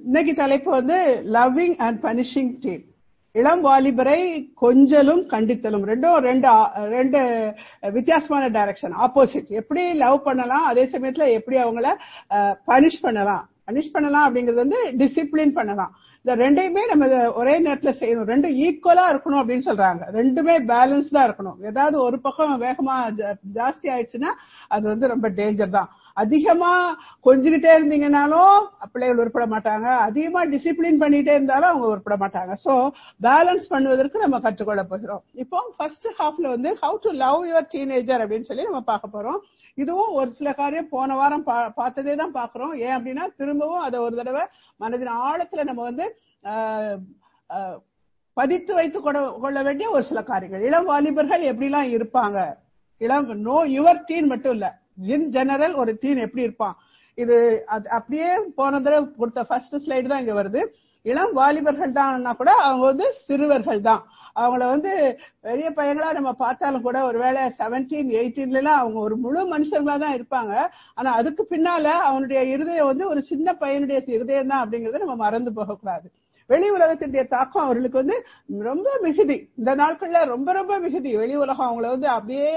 இன்னைக்கு தலைப்பு வந்து லவ்விங் அண்ட் பனிஷிங் டீம் இளம் வாலிபரை கொஞ்சலும் கண்டித்தலும் ரெண்டும் ரெண்டு ஆ- ரெண்டு வித்தியாசமான டைரக்ஷன் ஆப்போசிட் எப்படி லவ் பண்ணலாம் அதே சமயத்துல எப்படி அவங்கள பனிஷ் பண்ணலாம் பனிஷ் பண்ணலாம் அப்படிங்கிறது வந்து டிசிப்ளின் பண்ணலாம் இந்த ரெண்டையுமே நம்ம இத ஒரே நேரத்துல செய்யணும் ரெண்டும் ஈக்குவலா இருக்கணும் அப்படின்னு சொல்றாங்க ரெண்டுமே பேலன்ஸ்டா இருக்கணும் ஏதாவது ஒரு பக்கம் வேகமா ஜா- ஜாஸ்தி ஆயிடுச்சுன்னா அது வந்து ரொம்ப டேஞ்சர் தான் அதிகமா கொஞ்சிக்கிட்டே இருந்தீங்கனாலும் பிள்ளைகள் உருப்பட மாட்டாங்க அதிகமா டிசிப்ளின் பண்ணிட்டே இருந்தாலும் அவங்க உருப்பட மாட்டாங்க சோ பேலன்ஸ் பண்ணுவதற்கு நம்ம கற்றுக்கொள்ள போகிறோம் இப்போ ஃபர்ஸ்ட் ஹாஃப்ல வந்து how to love your teenager அப்படின்னு சொல்லி நம்ம பார்க்க போறோம் இதுவும் ஒரு சில காரியம் போன வாரம் பா- பார்த்ததே தான் பாக்குறோம் ஏன் அப்படின்னா திரும்பவும் அதை ஒரு தடவை மனதின் ஆழத்துல நம்ம வந்து ஆஹ், ஆஹ், பதித்து வைத்து கொட- கொள்ள வேண்டிய ஒரு சில காரியங்கள் இளம் வாலிபர்கள் எப்படிலாம் இருப்பாங்க இளம் நோ யுவர் டீன் மட்டும் இல்ல இன் ஜெனரல் ஒரு டீன் எப்படி இருப்பான் இது அது அப்படியே போன தடவை கொடுத்த ஃபர்ஸ்ட் ஸ்லைடு தான் இங்க வருது இளம் வாலிபர்கள் தான்னா கூட அவங்க வந்து சிறுவர்கள் தான் அவங்கள வந்து பெரிய பையங்களா நம்ம பார்த்தாலும் கூட ஒருவேளை செவன்டீன் எயிட்டீன்ல எல்லாம் அவங்க ஒரு முழு மனுஷங்களா தான் இருப்பாங்க ஆனா அதுக்கு பின்னால அவனுடைய இருதயம் வந்து ஒரு சின்ன பையனுடைய இருதயம் தான் அப்படிங்கறத நம்ம மறந்து போகக்கூடாது வெளி உலகத்தினுடைய தாக்கம் அவர்களுக்கு வந்து ரொம்ப மிகுதி இந்த நாட்கள்ல ரொம்ப ரொம்ப மிகுதி வெளி உலகம் அவங்கள வந்து அப்படியே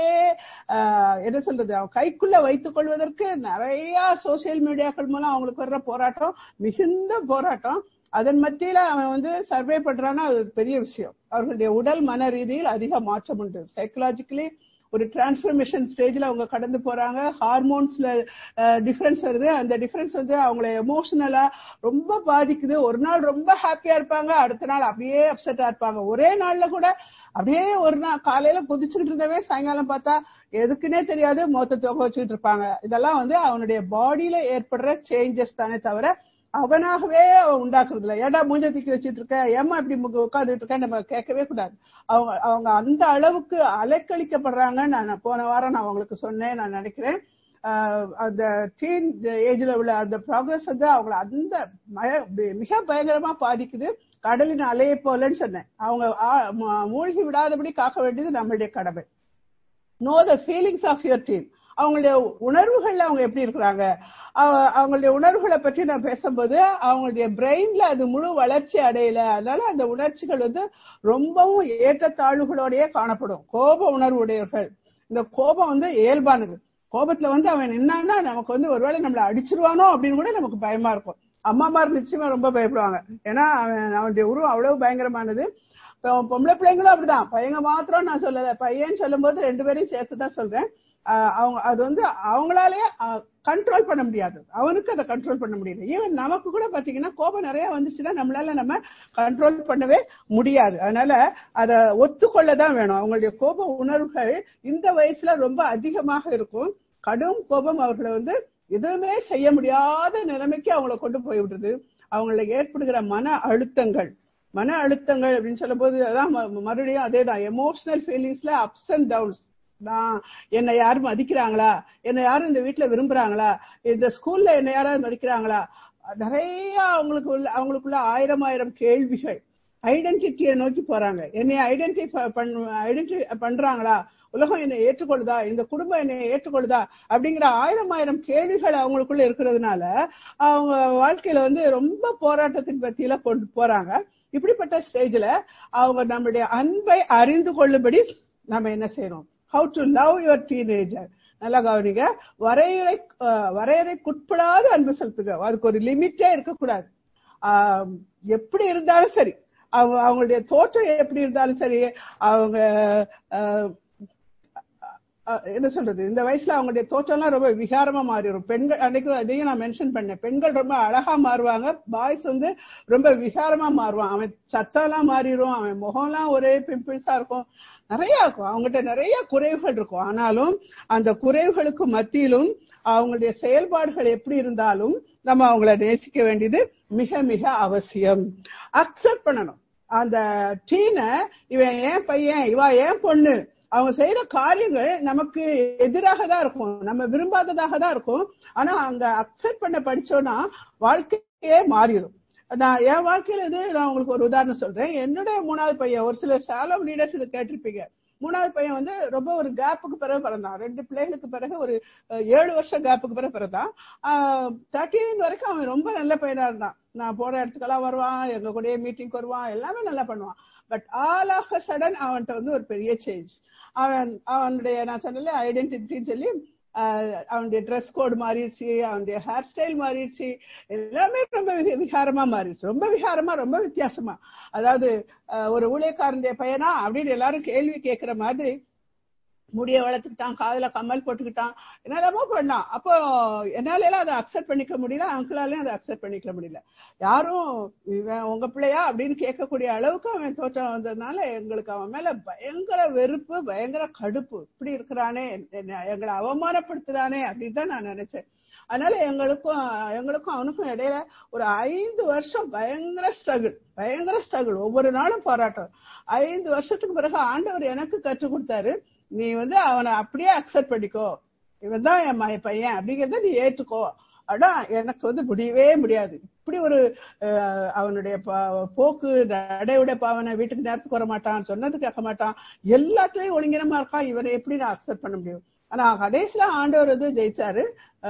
ஆஹ், என்ன சொல்றது அவங்க கைக்குள்ள வைத்துக் கொள்வதற்கு நிறைய சோசியல் மீடியாக்கள் மூலம் அவங்களுக்கு வர்ற போராட்டம் மிகுந்த போராட்டம் அதன் மத்தியில அவன் வந்து சர்வே பண்றான்னா அது ஒரு பெரிய விஷயம் அவர்களுடைய உடல் மன ரீதியில் அதிக மாற்றம் உண்டு சைக்கலாஜிக்கலி ஒரு டிரான்ஸ்ஃபர்மேஷன் ஸ்டேஜ்ல அவங்க கடந்து போறாங்க ஹார்மோன்ஸ்ல டிஃபரன்ஸ் வருது அந்த டிஃபரன்ஸ் வந்து அவங்கள எமோஷனலா ரொம்ப பாதிக்குது ஒரு நாள் ரொம்ப ஹாப்பியா இருப்பாங்க அடுத்த நாள் அப்படியே அப்செட்டா இருப்பாங்க ஒரே நாள்ல கூட அப்படியே ஒரு நாள் காலையில குதிச்சுக்கிட்டு இருந்தவே சாயங்காலம் பார்த்தா எதுக்குன்னே தெரியாது மொத்த தொகை வச்சுக்கிட்டு இருப்பாங்க இதெல்லாம் வந்து அவனுடைய பாடியில ஏற்படுற சேஞ்சஸ் தானே தவிர அவனாகவே அவன் உண்டாக்குறது இல்ல ஏடா மூஞ்ச தூக்கி வச்சிட்டு இருக்க ஏமா இப்படி உட்காந்துட்டு இருக்க நம்ம கேட்கவே கூடாது அவங்க அவங்க அந்த அளவுக்கு அலைக்கழிக்கப்படுறாங்க நான் போன வாரம் நான் அவங்களுக்கு சொன்னேன் நான் நினைக்கிறேன் ஆஹ் அந்த டீன் ஏஜ்ல உள்ள அந்த ப்ராக்ரஸ் வந்து அவங்கள அந்த மய- மிக பயங்கரமா பாதிக்குது கடலின் அலையை போலன்னு சொன்னேன் அவங்க ஆ- ம- மூழ்கி விடாதபடி காக்க வேண்டியது நம்மளுடைய கடமை know the feelings of your team அவங்களுடைய உணர்வுகள்ல அவங்க எப்படி இருக்கிறாங்க அவ- அவங்களுடைய உணர்வுகளை பற்றி நான் பேசும்போது அவங்களுடைய பிரெயின்ல அது முழு வளர்ச்சி அடையல அதனால அந்த உணர்ச்சிகள் வந்து ரொம்பவும் ஏற்றத்தாழ்வுகளோடயே காணப்படும் கோப உணர்வு உடையவர்கள் இந்த கோபம் வந்து இயல்பானது கோபத்துல வந்து அவன் என்னன்னா நமக்கு வந்து ஒருவேளை நம்மள அடிச்சிருவானோ அப்படின்னு கூட நமக்கு பயமா இருக்கும் அம்மாமார் நிச்சயமா ரொம்ப பயப்படுவாங்க ஏன்னா அவன் அவனுடைய உருவம் அவ்வளவு பயங்கரமானது இப்போ பொம்பளை பிள்ளைங்களும் அப்படிதான் பையங்க மாத்திரம் நான் சொல்லல பையன் சொல்லும் போது ரெண்டு பேரையும் சேர்த்து தான் சொல்றேன் ஆஹ் அவங்க அது வந்து அவங்களாலே கண்ட்ரோல் பண்ண முடியாது அவனுக்கு அதை கண்ட்ரோல் பண்ண முடியல ஈவன் நமக்கு கூட பாத்தீங்கன்னா கோபம் நிறைய வந்துச்சுன்னா நம்மளால நம்ம கண்ட்ரோல் பண்ணவே முடியாது அதனால அதை ஒத்துக்கொள்ள தான் வேணும் அவங்களுடைய கோப உணர்வுகள் இந்த வயசுல ரொம்ப அதிகமாக இருக்கும் கடும் கோபம் அவர்களை வந்து எதுவுமே செய்ய முடியாத நிலைமைக்கு அவங்கள கொண்டு போய் விடுறது அவங்களுக்கு ஏற்படுகிற மன அழுத்தங்கள் மன அழுத்தங்கள் அப்படின்னு சொல்லும்போது அதான் ம- மறுபடியும் அதே தான் எமோஷனல் ஃபீலிங்ஸ்ல அப்ஸ் அண்ட் டவுன்ஸ் நான் என்னை யாரும் மதிக்கிறாங்களா என்னை யாரும் இந்த வீட்ல விரும்புறாங்களா இந்த ஸ்கூல்ல என்னை யாராவது மதிக்கிறாங்களா நிறைய அவங்களுக்கு உள்ள அவங்களுக்குள்ள ஆயிரம் ஆயிரம் கேள்விகள் ஐடென்டிட்டியை நோக்கி போறாங்க என்னை ஐடென்டிஃபை ஐடென்டி பண்றாங்களா உலகம் என்னை ஏற்றுக்கொள்ளுதா இந்த குடும்பம் என்னை ஏற்றுக்கொள்ளுதா அப்படிங்கிற ஆயிரம் ஆயிரம் கேள்விகள் அவங்களுக்குள்ள இருக்கிறதுனால அவங்க வாழ்க்கையில வந்து ரொம்ப போராட்டத்தின் பத்தியில கொண்டு போறாங்க இப்படிப்பட்ட ஸ்டேஜ்ல அவங்க நம்மளுடைய அன்பை அறிந்து கொள்ளும்படி நம்ம என்ன செய்யணும் how to love your teenager நல்லா கவனிங்க வரையறை அஹ், வரையறைக்குட்படாத அன்பு செலுத்துங்க அதுக்கு ஒரு லிமிட்டே இருக்கக்கூடாது ஆஹ், எப்படி இருந்தாலும் சரி அவங்க அவங்களுடைய தோற்றம் எப்படி இருந்தாலும் சரி அவங்க ஆஹ், அஹ் என்ன சொல்றது இந்த வயசுல அவங்களுடைய தோற்றம்லாம் ரொம்ப விகாரமா மாறிடும் பெண்கள் அன்னைக்கு அதையும் நான் மென்ஷன் பண்ணேன் பெண்கள் ரொம்ப அழகா மாறுவாங்க பாய்ஸ் வந்து ரொம்ப விகாரமா மாறுவான் அவன் சத்தம்லாம் மாறிடும் அவன் முகம்லாம் ஒரே பிம்பிள்ஸா இருக்கும் நிறைய இருக்கும் அவங்ககிட்ட நிறைய குறைவுகள் இருக்கும் ஆனாலும் அந்த குறைவுகளுக்கு மத்தியிலும் அவங்களுடைய செயல்பாடுகள் எப்படி இருந்தாலும் நம்ம அவங்கள நேசிக்க வேண்டியது மிக மிக அவசியம் அக்செப்ட் பண்ணணும் அந்த டீனை இவன் ஏன் பையன் இவா ஏன் பொண்ணு அவங்க செய்யற காரியங்கள் நமக்கு எதிராக தான் இருக்கும் நம்ம விரும்பாததாக தான் இருக்கும் ஆனா அங்க அக்செப்ட் பண்ண படிச்சோம்னா வாழ்க்கையே மாறிடும் நான் என் வாழ்க்கையில இது நான் உங்களுக்கு ஒரு உதாரணம் சொல்றேன் என்னுடைய மூணாவது பையன் ஒரு சில சாலம் லீடர்ஸ் இது கேட்டிருப்பீங்க மூணாவது பையன் வந்து ரொம்ப ஒரு கேப்புக்கு பிறகு பிறந்தான் ரெண்டு பிள்ளைகளுக்கு பிறகு ஒரு அஹ், ஏழு வருஷம் கேப்புக்கு பிறகு பிறந்தான் தேர்ட்டீன் வரைக்கும் அவன் ரொம்ப நல்ல பையனா இருந்தான் நான் போற இடத்துக்கெல்லாம் வருவான் எங்க கூடயே மீட்டிங் வருவான் எல்லாமே நல்லா பண்ணுவான் but all of a sudden அவன்கிட்ட வந்து ஒரு பெரிய சேஞ்ச் அவன் அவனுடைய நான் சொன்னல ஐடென்டிட்டின்னு சொல்லி அவனுடைய ட்ரெஸ் கோடு மாறிடுச்சு அவனுடைய ஹேர் ஸ்டைல் மாறிடுச்சு எல்லாமே ரொம்ப விகாரமா மாறிடுச்சு ரொம்ப விகாரமா ரொம்ப வித்தியாசமா அதாவது ஒரு ஊழியக்காரனுடைய பையனா அப்படின்னு எல்லாரும் கேள்வி கேட்கிற மாதிரி முடிய வளர்த்துக்கிட்டான் காதுல கம்மல் போட்டுக்கிட்டான் என்னெல்லாமோ பண்ணான் அப்போ என்னால எல்லாம் அதை அக்செப்ட் பண்ணிக்க முடியல அங்கிளாலையும் அதை அக்செப்ட் பண்ணிக்க முடியல யாரும் இவன் உங்க பிள்ளையா அப்படின்னு கேட்கக்கூடிய அளவுக்கு அவன் தோற்றம் வந்ததுனால எங்களுக்கு அவன் மேல பயங்கர வெறுப்பு பயங்கர கடுப்பு இப்படி இருக்கிறானே எங்களை அவமானப்படுத்துறானே அப்படின்னு தான் நான் நினைச்சேன் அதனால எங்களுக்கும் எங்களுக்கும் அவனுக்கும் இடையில ஒரு ஐந்து வருஷம் பயங்கர ஸ்ட்ரகிள் பயங்கர ஸ்ட்ரகிள் ஒவ்வொரு நாளும் போராட்டம் ஐந்து வருஷத்துக்கு பிறகு ஆண்டவர் எனக்கு கற்றுக் கொடுத்தாரு நீ வந்து அவனை அப்படியே அக்செப்ட் பண்ணிக்கோ இவன் தான் என் பையன் அப்படிங்கறத நீ ஏற்றுக்கோ ஆனா எனக்கு வந்து முடியவே முடியாது இப்படி ஒரு அவனுடைய போக்கு நடையுடைய பாவனை வீட்டுக்கு நேரத்துக்கு வர மாட்டான் சொன்னது கேட்க மாட்டான் எல்லாத்துலயும் ஒழுங்கினமா இருக்கான் இவனை எப்படி நான் அக்செப்ட் பண்ண முடியும் ஆனா கடைசியில ஆண்டவர் வந்து ஜெயிச்சாரு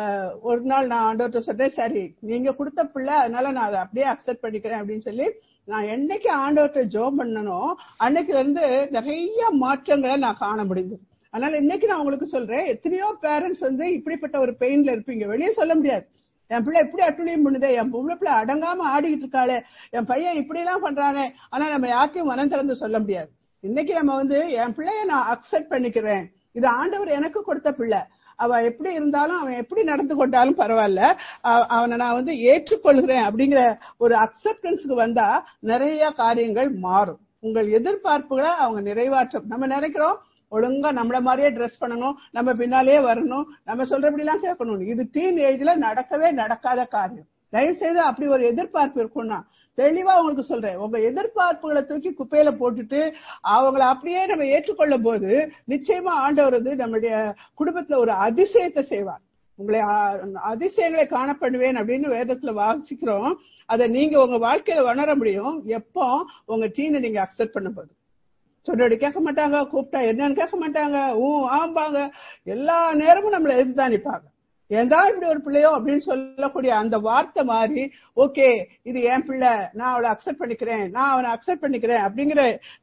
ஒரு நாள் நான் ஆண்டவர்கிட்ட சொன்னேன் சரி நீங்க கொடுத்த பிள்ளை அதனால நான் அதை அப்படியே அக்செப்ட் பண்ணிக்கிறேன் அப்படின்னு சொல்லி நான் என்னைக்கு ஆண்டவர்கிட்ட ஜோம் பண்ணனோ அன்னைக்குல இருந்து நிறைய மாற்றங்களை நான் காண முடிந்தது அதனால இன்னைக்கு நான் உங்களுக்கு சொல்றேன் எத்தனையோ பேரண்ட்ஸ் வந்து இப்படிப்பட்ட ஒரு பெயின்ல இருப்பீங்க வெளியே சொல்ல முடியாது என் பிள்ளை எப்படி அட்டுழியம் பண்ணுதே என் பொம்பளை பிள்ளை அடங்காம ஆடிக்கிட்டு இருக்காளே என் பையன் இப்படி எல்லாம் பண்றானே ஆனா நம்ம யார்ட்டையும் மனம் திறந்து சொல்ல முடியாது இன்னைக்கு நம்ம வந்து என் பிள்ளைய நான் அக்செப்ட் பண்ணிக்கிறேன் இது ஆண்டவர் எனக்கு கொடுத்த பிள்ளை அவ எப்படி இருந்தாலும் அவன் எப்படி நடந்து கொண்டாலும் பரவாயில்ல அவனை நான் வந்து ஏற்றுக்கொள்கிறேன் அப்படிங்கிற ஒரு அக்செப்டன்ஸுக்கு வந்தா நிறைய காரியங்கள் மாறும் உங்கள் எதிர்பார்ப்புகளை அவங்க நிறைவாற்றும் நம்ம நினைக்கிறோம் ஒழுங்கா நம்மள மாதிரியே ட்ரெஸ் பண்ணணும் நம்ம பின்னாலேயே வரணும் நம்ம சொல்றபடி எல்லாம் கேட்கணும் இது டீன் ஏஜ்ல நடக்கவே நடக்காத காரியம் தயவு செய்து அப்படி ஒரு எதிர்பார்ப்பு இருக்கும்னா தெளிவா உங்களுக்கு சொல்றேன் உங்க எதிர்பார்ப்புகளை தூக்கி குப்பையில போட்டுட்டு அவங்கள அப்படியே நம்ம ஏற்றுக்கொள்ளும் போது நிச்சயமா ஆண்டவர் வந்து நம்மளுடைய குடும்பத்துல ஒரு அதிசயத்தை செய்வார் உங்களை அதிசயங்களை காணப்படுவேன் அப்படின்னு வேதத்துல வாசிக்கிறோம் அதை நீங்க உங்க வாழ்க்கையில உணர முடியும் எப்போ உங்க டீனை நீங்க அக்செப்ட் பண்ண போது சொன்னடி கேட்க மாட்டாங்க கூப்பிட்டா என்னன்னு கேட்க மாட்டாங்க ஊ ஆம்பாங்க எல்லா நேரமும் நம்மள எதிர்த்து நிப்பாங்க ஏன்டா இப்படி ஒரு பிள்ளையோ அப்படின்னு சொல்லக்கூடிய அந்த வார்த்தை மாதிரி ஓகே இது என் பிள்ளை நான் அவளை அக்செப்ட் பண்ணிக்கிறேன் நான் அவனை அக்செப்ட் பண்ணிக்கிறேன் அப்படிங்கிற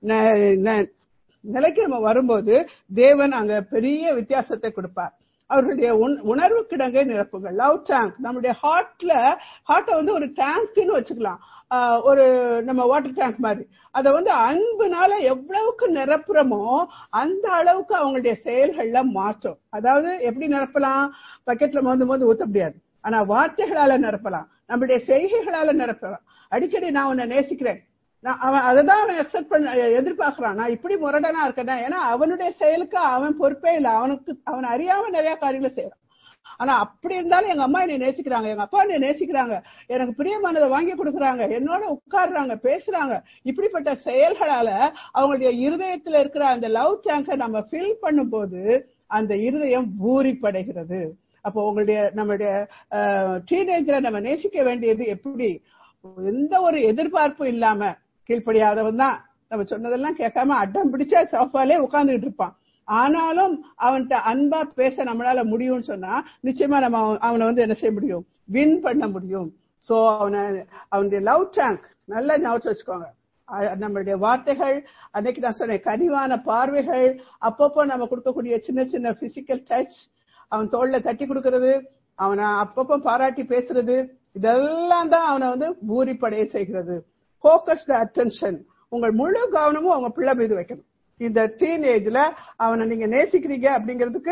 நிலைக்கு நம்ம வரும்போது தேவன் அங்க பெரிய வித்தியாசத்தை கொடுப்பார் அவர்களுடைய உணர்வு கிடங்கை நிரப்புங்க லவ் டேங்க் நம்மளுடைய ஹார்ட்ல ஹார்ட்டை வந்து ஒரு டேங்க்னு வச்சுக்கலாம் ஒரு நம்ம வாட்டர் டேங்க் மாதிரி அதை வந்து அன்புனால எவ்வளவுக்கு நிரப்புறமோ அந்த அளவுக்கு அவங்களுடைய செயல்கள்ல மாற்றம் அதாவது எப்படி நிரப்பலாம் பக்கெட்ல மோந்து மோந்து ஊத்த முடியாது ஆனா வார்த்தைகளால நிரப்பலாம் நம்மளுடைய செய்கைகளால நிரப்பலாம் அடிக்கடி நான் உன்னை நேசிக்கிறேன் நான் அவன் அதைதான் அவன் அக்செப்ட் பண்ண எதிர்பார்க்கறான் நான் இப்படி முரடனா இருக்கேன் ஏன்னா அவனுடைய செயலுக்கு அவன் பொறுப்பே இல்லை அவனுக்கு அவன் அறியாம நிறைய காரியங்களை செய்யறான் ஆனா அப்படி இருந்தாலும் எங்க அம்மா என்னை நேசிக்கிறாங்க எங்க அப்பா என்னை நேசிக்கிறாங்க எனக்கு பிரியமானதை வாங்கி கொடுக்குறாங்க என்னோட உட்கார்றாங்க பேசுறாங்க இப்படிப்பட்ட செயல்களால அவங்களுடைய இருதயத்துல இருக்கிற அந்த லவ் டேங்கை நம்ம ஃபில் பண்ணும் போது அந்த இருதயம் பூரிப்படைகிறது அப்போ உங்களுடைய நம்மளுடைய டீனேஜரை நம்ம நேசிக்க வேண்டியது எப்படி எந்த ஒரு எதிர்பார்ப்பும் இல்லாம கீழ்ப்படியாதவன் தான் நம்ம சொன்னதெல்லாம் கேட்காம அட்டம் பிடிச்சா சோஃபாலே உட்கார்ந்துட்டு இருப்பான் ஆனாலும் அவன்கிட்ட அன்பா பேச நம்மளால முடியும்னு சொன்னா நிச்சயமா நம்ம அவனை வந்து என்ன செய்ய முடியும் வின் பண்ண முடியும் சோ அவனை அவனுடைய லவ் டேங்க் நல்லா ஞாபகம் வச்சுக்கோங்க நம்மளுடைய வார்த்தைகள் அன்னைக்கு நான் சொன்னேன் கனிவான பார்வைகள் அப்பப்போ நம்ம கொடுக்கக்கூடிய சின்ன சின்ன பிசிக்கல் டச் அவன் தோல்ல தட்டி கொடுக்கறது அவனை அப்பப்போ பாராட்டி பேசுறது இதெல்லாம் தான் அவனை வந்து பூரிப்படைய செய்கிறது போக்கஸ்டு அட்டென்ஷன் உங்கள் முழு கவனமும் அவங்க பிள்ளை மீது வைக்கணும் இந்த டீன் ஏஜ்ல அவனை நீங்க நேசிக்கிறீங்க அப்படிங்கிறதுக்கு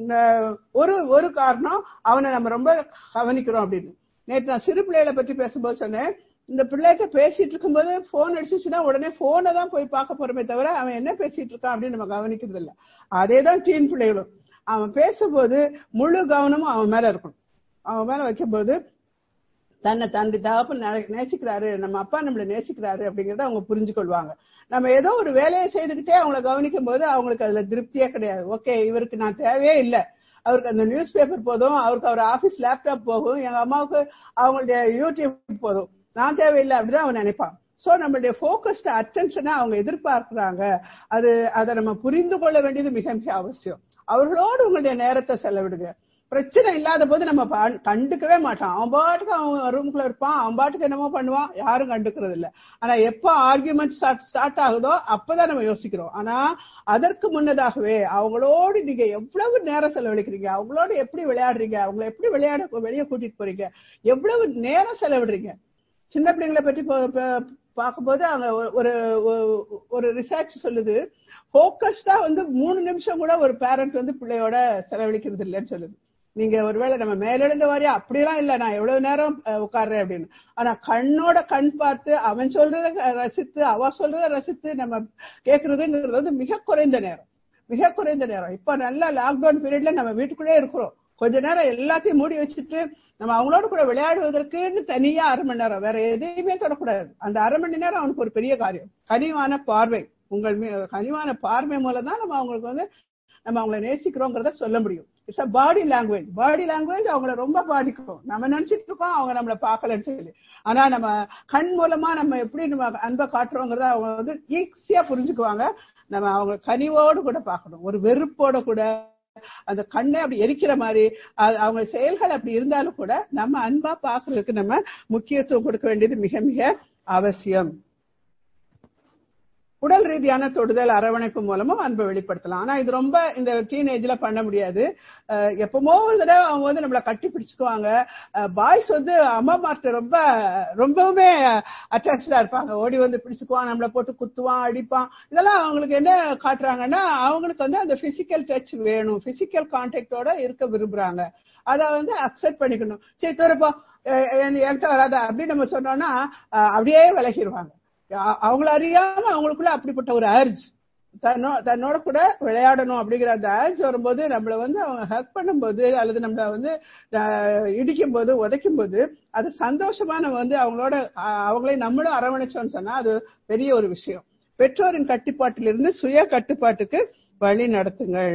ஒரு ஒரு காரணம் அவனை நம்ம ரொம்ப கவனிக்கிறோம் அப்படின்னு நேற்று நான் சிறு பிள்ளைகளை பற்றி பேசும்போது சொன்னேன் இந்த பிள்ளைகிட்ட பேசிட்டு இருக்கும்போது போன் அடிச்சுச்சுன்னா உடனே போனை தான் போய் பார்க்க போறமே தவிர அவன் என்ன பேசிட்டு இருக்கான் அப்படின்னு நம்ம கவனிக்கிறது இல்லை அதே தான் டீன் பிள்ளைகளும் அவன் பேசும்போது முழு கவனமும் அவன் மேல இருக்கணும் அவன் மேல வைக்கும்போது தன்னை தன்னுடைய தகப்பன் நேசிக்கிறாரு நம்ம அப்பா நம்மள நேசிக்கிறாரு அப்படிங்கறத அவங்க புரிஞ்சு கொள்வாங்க நம்ம ஏதோ ஒரு வேலையை செய்துக்கிட்டே அவங்கள கவனிக்கும் போது அவங்களுக்கு அதுல திருப்தியே கிடையாது ஓகே இவருக்கு நான் தேவையே இல்லை அவருக்கு அந்த நியூஸ் பேப்பர் போதும் அவருக்கு அவர் ஆபீஸ் லேப்டாப் போகும் எங்க அம்மாவுக்கு அவங்களுடைய யூடியூப் போதும் நான் தேவையில்லை அப்படிதான் அவன் நினைப்பான் சோ நம்மளுடைய போக்கஸ்ட் அட்டென்ஷனை அவங்க எதிர்பார்க்கிறாங்க அது அதை நம்ம புரிந்து கொள்ள வேண்டியது மிக மிக அவசியம் அவர்களோடு உங்களுடைய நேரத்தை செலவிடுங்க பிரச்சனை இல்லாத போது நம்ம ப- கண்டுக்கவே மாட்டான் அவன் பாட்டுக்கு அவன் ரூம்குள்ள இருப்பான் அவன் பாட்டுக்கு என்னமோ பண்ணுவான் யாரும் கண்டுக்கிறது இல்ல ஆனா எப்ப ஆர்குமெண்ட் ஸ்டார்ட் ஆகுதோ அப்பதான் நம்ம யோசிக்கிறோம் ஆனா அதற்கு முன்னதாகவே அவங்களோடு நீங்க எவ்வளவு நேரம் செலவழிக்கிறீங்க அவங்களோட எப்படி விளையாடுறீங்க அவங்கள எப்படி விளையாட வெளியே கூட்டிட்டு போறீங்க எவ்வளவு நேரம் செலவிடுறீங்க சின்ன பிள்ளைங்களை பற்றி பா- பா- பார்க்கும்போது அவங்க ஒரு- ஒரு ஒரு- ஒரு ரிசர்ச் சொல்லுது ஃபோக்கஸ்டா வந்து மூணு நிமிஷம் கூட ஒரு பேரண்ட் வந்து பிள்ளையோட செலவழிக்கிறது இல்லைன்னு சொல்லுது நீங்க ஒருவேளை நம்ம மேலெழுந்த வாரியா அப்படியெல்லாம் இல்ல நான் எவ்வளவு நேரம் அஹ், உட்கார்றேன் அப்படின்னு ஆனா கண்ணோட கண் பார்த்து அவன் சொல்றத ரசித்து அவ சொல்றத ரசித்து நம்ம கேக்குறதுங்கிறது வந்து மிக குறைந்த நேரம் மிக குறைந்த நேரம் இப்ப நல்ல லாக்டவுன் பீரியட்ல நம்ம வீட்டுக்குள்ளே இருக்கிறோம் கொஞ்ச நேரம் எல்லாத்தையும் மூடி வச்சுட்டு நம்ம அவங்களோட கூட விளையாடுவதற்குன்னு தனியா அரை மணி நேரம் வேற எதையுமே தொடக்கூடாது அந்த அரை மணி நேரம் அவனுக்கு ஒரு பெரிய காரியம் கனிவான பார்வை உங்கள் மீ- கனிவான பார்வை மூலம் தான் நம்ம அவங்களுக்கு வந்து நம்ம அவங்கள நேசிக்கிறோங்கிறத சொல்ல முடியும் it's a body language body language அவங்கள ரொம்ப பாதிக்கும் நம்ம நினைச்சிட்டு இருக்கோம் அவங்க நம்மள பார்க்கலன்னு சொல்லி ஆனா நம்ம கண் மூலமா நம்ம எப்படி நம்ம அன்பை காட்டுறோங்கிறத அவங்க வந்து ஈஸியா புரிஞ்சுக்குவாங்க நம்ம அவங்க கனிவோடு கூட பார்க்கணும் ஒரு வெறுப்போட கூட அந்த கண்ணை அப்படி எரிக்கிற மாதிரி அது- அவங்க செயல்கள் அப்படி இருந்தாலும் கூட நம்ம அன்பா பாக்குறதுக்கு நம்ம முக்கியத்துவம் கொடுக்க வேண்டியது மிக மிக அவசியம் உடல் ரீதியான தொடுதல் அரவணைப்பு மூலமும் அன்பை வெளிப்படுத்தலாம் ஆனா இது ரொம்ப இந்த டீனேஜ்ல பண்ண முடியாது அஹ் எப்பமோ ஒரு தடவை அவங்க வந்து நம்மள கட்டி பிடிச்சுக்குவாங்க பாய்ஸ் வந்து அம்மா மார்ட்ட ரொம்ப ரொம்பவுமே அட்டாச்சா இருப்பாங்க ஓடி வந்து பிடிச்சுக்குவான் நம்மள போட்டு குத்துவான் அடிப்பான் இதெல்லாம் அவங்களுக்கு என்ன காட்டுறாங்கன்னா அவங்களுக்கு வந்து அந்த பிசிக்கல் டச் வேணும் பிசிக்கல் கான்டாக்டோட இருக்க விரும்புறாங்க அத வந்து அக்செப்ட் பண்ணிக்கணும் சரி தூரப்போ என்கிட்ட வராத அப்படின்னு நம்ம சொன்னோம்னா அஹ் அப்படியே விலகிடுவாங்க அ- அவங்கள அறியாம அவங்களுக்குள்ள அப்படிப்பட்ட ஒரு அர்ஜ் தன்னோ தன்னோட கூட விளையாடணும் அப்படிங்கிற அந்த அர்ஜ் வரும்போது நம்மள வந்து அவங்க ஹெல்ப் பண்ணும்போது அல்லது நம்மள வந்து இடிக்கும் போது உதைக்கும் போது அது சந்தோஷமா நம்ம வந்து அவங்களோட அ- அவங்களே நம்மளும் அரவணைச்சோம்னு சொன்னா அது பெரிய ஒரு விஷயம் பெற்றோரின் கட்டுப்பாட்டிலிருந்து சுய கட்டுப்பாட்டுக்கு வழி நடத்துங்கள்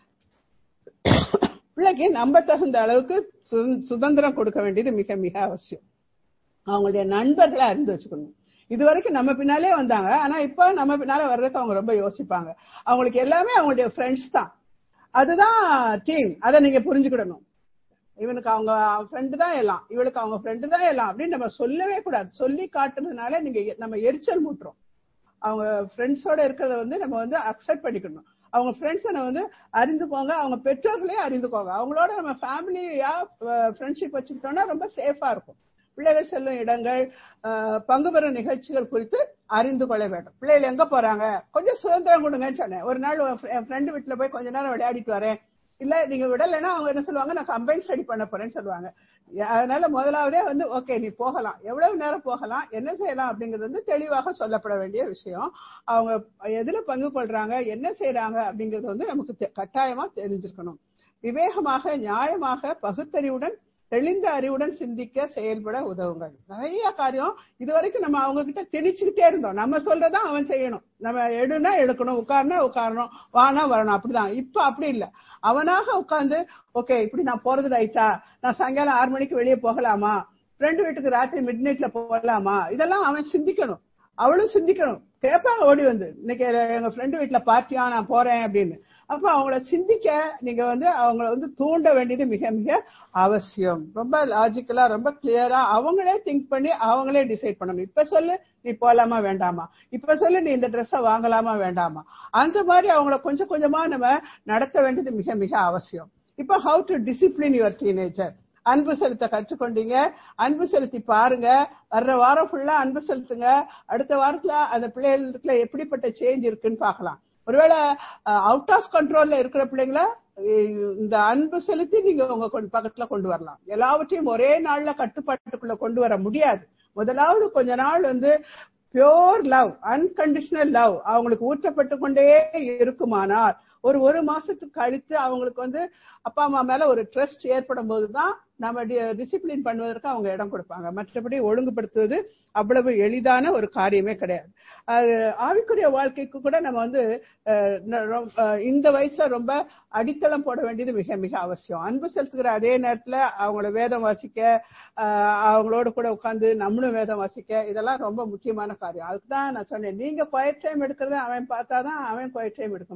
பிள்ளைக்கு நம்ப தகுந்த அளவுக்கு சுதந்- சுதந்திரம் கொடுக்க வேண்டியது மிக மிக அவசியம் அவங்களுடைய நண்பர்களை அறிந்து வச்சுக்கணும் இது வரைக்கும் நம்ம பின்னாலே வந்தாங்க ஆனா இப்ப நம்ம பின்னால வர்றதுக்கு அவங்க ரொம்ப யோசிப்பாங்க அவங்களுக்கு எல்லாமே அவங்களுடைய ஃப்ரெண்ட்ஸ் தான் அதுதான் டீம் அதை நீங்க புரிஞ்சுக்கிடணும் இவனுக்கு அவங்க ஃப்ரெண்டு தான் எல்லாம் இவளுக்கு அவங்க ஃப்ரெண்டு தான் எல்லாம் அப்படின்னு நம்ம சொல்லவே கூடாது சொல்லி காட்டுறதுனால நீங்க எ- நம்ம எரிச்சல் மூட்டுறோம் அவங்க ஃப்ரெண்ட்ஸோட இருக்கிறத வந்து நம்ம வந்து அக்செப்ட் பண்ணிக்கணும் அவங்க ஃப்ரெண்ட்ஸை வந்து அறிந்துக்கோங்க அவங்க பெற்றோர்களே அறிந்துக்கோங்க அவங்களோட நம்ம ஃபேமிலியா ஃப்ரெண்ட்ஷிப் வச்சுக்கிட்டோம்னா ரொம்ப சேஃபா இருக்கும் பிள்ளைகள் செல்லும் இடங்கள் அஹ், பங்கு பெறும் நிகழ்ச்சிகள் குறித்து அறிந்து கொள்ள வேண்டும் பிள்ளைகள் எங்க போறாங்க கொஞ்சம் சுதந்திரம் கொடுங்கன்னு சொன்னேன் ஒரு நாள் என் ஃப்ரெண்டு வீட்டுல போய் கொஞ்ச நேரம் விளையாடிட்டு வரேன் இல்ல நீங்க விடலைன்னா அவங்க என்ன சொல்லுவாங்க நான் கம்பைன் ஸ்டடி பண்ண போறேன்னு சொல்லுவாங்க அதனால முதலாவதே வந்து ஓகே நீ போகலாம் எவ்வளவு நேரம் போகலாம் என்ன செய்யலாம் அப்படிங்கிறது வந்து தெளிவாக சொல்லப்பட வேண்டிய விஷயம் அவங்க எதுல பங்கு கொள்றாங்க என்ன செய்யறாங்க அப்படிங்கிறது வந்து நமக்கு தெ- கட்டாயமா தெரிஞ்சிருக்கணும் விவேகமாக நியாயமாக பகுத்தறிவுடன் தெளிந்த அறிவுடன் சிந்திக்க செயல்பட உதவுங்கள் நிறைய காரியம் இது வரைக்கும் நம்ம அவங்க கிட்ட திணிச்சுக்கிட்டே இருந்தோம் நம்ம சொல்றதா அவன் செய்யணும் நம்ம எடுனா எடுக்கணும் உட்கார்னா உட்காரணும் வானா வரணும் அப்படிதான் இப்ப அப்படி இல்ல அவனாக உட்கார்ந்து ஓகே இப்படி நான் போறது ரைட்டா நான் சாயங்காலம் ஆறு மணிக்கு வெளியே போகலாமா ஃப்ரெண்டு வீட்டுக்கு ராத்திரி மிட் நைட்ல போகலாமா இதெல்லாம் அவன் சிந்திக்கணும் அவளும் சிந்திக்கணும் கேட்பாங்க ஓடி வந்து இன்னைக்கு எங்க ஃப்ரெண்டு வீட்டுல பார்ட்டியா நான் போறேன் அப்படின்னு அப்ப அவங்கள சிந்திக்க நீங்க வந்து அவங்கள வந்து தூண்ட வேண்டியது மிக மிக அவசியம் ரொம்ப லாஜிக்கலா ரொம்ப கிளியரா அவங்களே திங்க் பண்ணி அவங்களே டிசைட் பண்ணணும் இப்ப சொல்லு நீ போலாமா வேண்டாமா இப்ப சொல்லு நீ இந்த ட்ரெஸ்ஸ வாங்கலாமா வேண்டாமா அந்த மாதிரி அவங்கள கொஞ்சம் கொஞ்சமா நம்ம நடத்த வேண்டியது மிக மிக அவசியம் இப்ப how to discipline your teenager அன்பு செலுத்த கற்றுக்கொண்டீங்க அன்பு செலுத்தி பாருங்க வர்ற வாரம் ஃபுல்லா அன்பு செலுத்துங்க அடுத்த வாரத்துல அந்த பிள்ளைகளுக்குள்ள எப்படிப்பட்ட சேஞ்ச் இருக்குன்னு பார்க்கலாம் ஒருவேளை அவுட் ஆஃப் கண்ட்ரோல்ல இருக்கிற பிள்ளைங்கள அஹ், இந்த அன்பு செலுத்தி நீங்க உங்க கொண்டு- பக்கத்துல கொண்டு வரலாம் எல்லாவற்றையும் ஒரே நாள்ல கட்டுப்பாட்டுக்குள்ள கொண்டு வர முடியாது முதலாவது கொஞ்ச நாள் வந்து பியோர் லவ் அன்கண்டிஷனல் லவ் அவங்களுக்கு ஊற்றப்பட்டு கொண்டே இருக்குமானால் ஒரு ஒரு மாசத்துக்கு கழித்து அவங்களுக்கு வந்து அப்பா அம்மா மேல ஒரு ட்ரஸ்ட் ஏற்படும் போதுதான் நம்ம டிசிப்ளின் பண்ணுவதற்கு அவங்க இடம் கொடுப்பாங்க மற்றபடி ஒழுங்குபடுத்துவது அவ்வளவு எளிதான ஒரு காரியமே கிடையாது அது ஆவிக்குரிய வாழ்க்கைக்கு கூட நம்ம வந்து அஹ், ந- ரொ- அஹ், இந்த வயசுல ரொம்ப அடித்தளம் போட வேண்டியது மிக மிக அவசியம் அன்பு செலுத்துகிற அதே நேரத்துல அவங்கள வேதம் வாசிக்க அஹ், அவங்களோட கூட உட்கார்ந்து நம்மளும் வேதம் வாசிக்க இதெல்லாம் ரொம்ப முக்கியமான காரியம் அதுக்கு தான் நான் சொன்னேன் நீங்க குவைட் டைம் எடுக்கிறத அவன் பார்த்தாதான் அவன் குவைட் டைம் எடுக்க முடியும்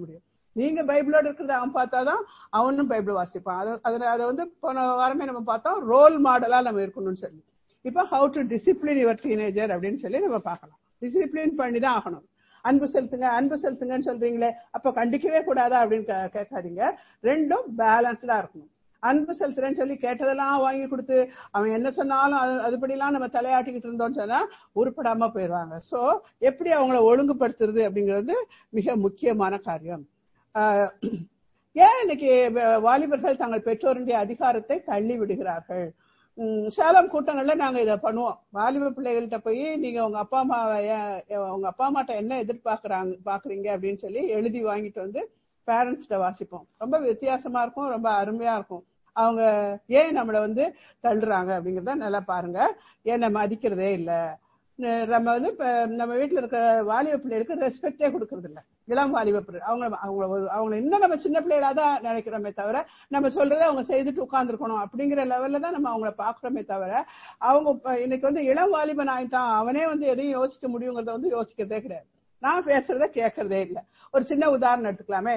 நீங்க பைபிளோட இருக்கிறத அவன் பார்த்தாதான் அவனும் பைபிள் வாசிப்பான் அது அதுல அதை வந்து போன வாரமே நம்ம பார்த்தோம் ரோல் மாடலா நம்ம இருக்கணும்னு சொல்லி இப்போ how to discipline your teenager அப்படின்னு சொல்லி நம்ம பார்க்கலாம் டிசிப்ளின் பண்ணி தான் ஆகணும் அன்பு செலுத்துங்க அன்பு செலுத்துங்கன்னு சொல்றீங்களே அப்ப கண்டிக்கவே கூடாதா அப்படின்னு கே- கேட்காதீங்க ரெண்டும் பேலன்ஸ்டா இருக்கணும் அன்பு செலுத்துறேன்னு சொல்லி கேட்டதெல்லாம் வாங்கி கொடுத்து அவன் என்ன சொன்னாலும் அது அதுபடிலாம் நம்ம தலையாட்டிக்கிட்டு இருந்தோம்னு சொன்னா உருப்படாம போயிடுவாங்க சோ எப்படி அவங்கள ஒழுங்குபடுத்துறது அப்படிங்கிறது மிக முக்கியமான காரியம் ஆஹ் ஏன் இன்னைக்கு வ- வாலிபர்கள் தங்கள் பெற்றோருடைய அதிகாரத்தை தள்ளி விடுகிறார்கள் உம் சேலம் கூட்டங்கள்ல நாங்க இத பண்ணுவோம் வாலிப பிள்ளைகள்கிட்ட போய் நீங்க உங்க அப்பா அம்மா உங்க அப்பா அம்மாட்ட என்ன எதிர்பார்க்கறாங்க பாக்குறீங்க அப்படின்னு சொல்லி எழுதி வாங்கிட்டு வந்து பேரண்ட்ஸ்ட வாசிப்போம் ரொம்ப வித்தியாசமா இருக்கும் ரொம்ப அருமையா இருக்கும் அவங்க ஏன் நம்மள வந்து தள்ளுறாங்க அப்படிங்கறத நல்லா பாருங்க ஏன் நம்ம மதிக்கிறதே இல்ல ந- நம்ம வந்து இப்ப நம்ம வீட்டுல இருக்க வாலிப பிள்ளைகளுக்கு ரெஸ்பெக்டே கொடுக்கறது இல்ல இளம் வாலிப பிள்ளை அவங்க அவங்க அவங்க இன்னும் நம்ம சின்ன பிள்ளைகளா தான் நினைக்கிறோமே தவிர நம்ம சொல்றதை அவங்க செய்துட்டு உட்கார்ந்துருக்கணும் அப்படிங்கிற லெவல்ல தான் நம்ம அவங்கள பாக்குறோமே தவிர அவங்க இப்ப இன்னைக்கு வந்து இளம் வாலிபன் ஆயிட்டான் அவனே வந்து எதையும் யோசிக்க முடியுங்கிறத வந்து யோசிக்கிறதே கிடையாது நான் பேசுறத கேட்கறதே இல்ல ஒரு சின்ன உதாரணம் எடுத்துக்கலாமே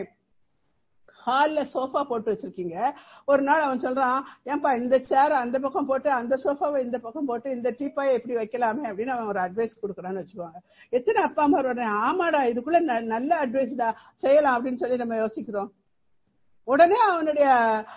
ஹால்ல சோஃபா போட்டு வச்சிருக்கீங்க ஒரு நாள் அவன் சொல்றான் ஏன்பா இந்த சேர் அந்த பக்கம் போட்டு அந்த சோஃபாவை இந்த பக்கம் போட்டு இந்த டீப்பாயை எப்படி வைக்கலாமே அப்படின்னு அவன் ஒரு அட்வைஸ் கொடுக்குறான்னு வச்சுக்குவாங்க எத்தனை அப்பா அம்மா உடனே ஆமாடா இதுக்குள்ள ந- நல்ல அட்வைஸ்டா செய்யலாம் அப்படின்னு சொல்லி நம்ம யோசிக்கிறோம் உடனே அவனுடைய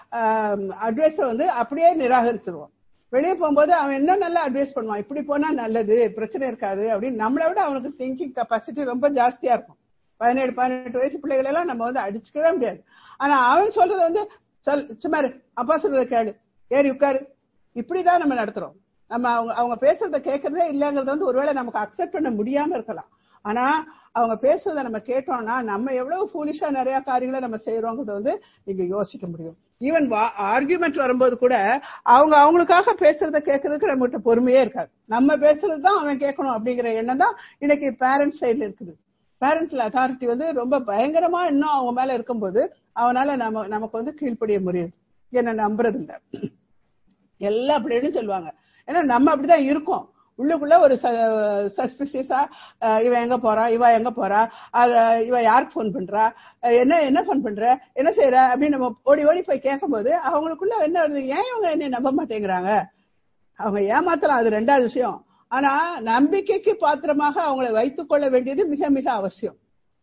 அட்வைஸ வந்து அப்படியே நிராகரிச்சிருவோம் வெளியே போகும்போது அவன் என்ன நல்லா அட்வைஸ் பண்ணுவான் இப்படி போனா நல்லது பிரச்சனை இருக்காது அப்படின்னு நம்மளை விட அவனுக்கு திங்கிங் கெப்பாசிட்டி ரொம்ப ஜாஸ்தியா இருக்கும் பதினேழு பதினெட்டு வயசு பிள்ளைகள் எல்லாம் நம்ம வந்து அடிச்சுக்கவே முடியாது ஆனா அவன் சொல்றது வந்து சொல் சும்மா இரு, அப்பா சொல்றத கேளு ஏறி உட்காரு இப்படிதான் நம்ம நடத்துறோம் நம்ம அவங்க அவங்க பேசுறத கேட்கறதே இல்லைங்கிறது வந்து ஒருவேளை நமக்கு அக்செப்ட் பண்ண முடியாம இருக்கலாம் ஆனா அவங்க பேசுறத நம்ம கேட்டோம்னா நம்ம எவ்வளவு ஃபூலிஷா நிறைய காரியங்களை நம்ம செய்யறோங்கிறத வந்து நீங்க யோசிக்க முடியும் ஈவன் ஆர்கியூமெண்ட் வரும்போது கூட அவங்க அவங்களுக்காக பேசுறத கேட்கறதுக்கு நம்மகிட்ட பொறுமையே இருக்காது நம்ம பேசுறது தான் அவன் கேட்கணும் அப்படிங்கிற எண்ணம் தான் இன்னைக்கு பேரண்ட்ஸ் சைடுல இருக்குது பேரண்டல் அத்தாரிட்டி வந்து ரொம்ப பயங்கரமா இன்னும் அவங்க மேல இருக்கும்போது அவனால நம்ம நமக்கு வந்து கீழ்ப்படிய முடியுது என்ன நம்புறது இல்ல எல்லா பிள்ளைகளும் சொல்லுவாங்க ஏன்னா நம்ம அப்படிதான் இருக்கோம் உள்ளுக்குள்ள ஒரு சஸ்பிசியஸா இவன் எங்க போறா இவ எங்க போறா அத இவ யாருக்கு ஃபோன் பண்றா அஹ் என்ன என்ன ஃபோன் பண்ற என்ன செய்யற அப்படின்னு நம்ம ஓடி ஓடி போய் கேட்கும்போது அவங்களுக்குள்ள என்ன வருது ஏன் இவங்க என்ன நம்ப மாட்டேங்கிறாங்க அவங்க ஏமாத்தலாம் அது ரெண்டாவது விஷயம் ஆனா நம்பிக்கைக்கு பாத்திரமாக அவங்களை வைத்துக் கொள்ள வேண்டியது மிக மிக அவசியம்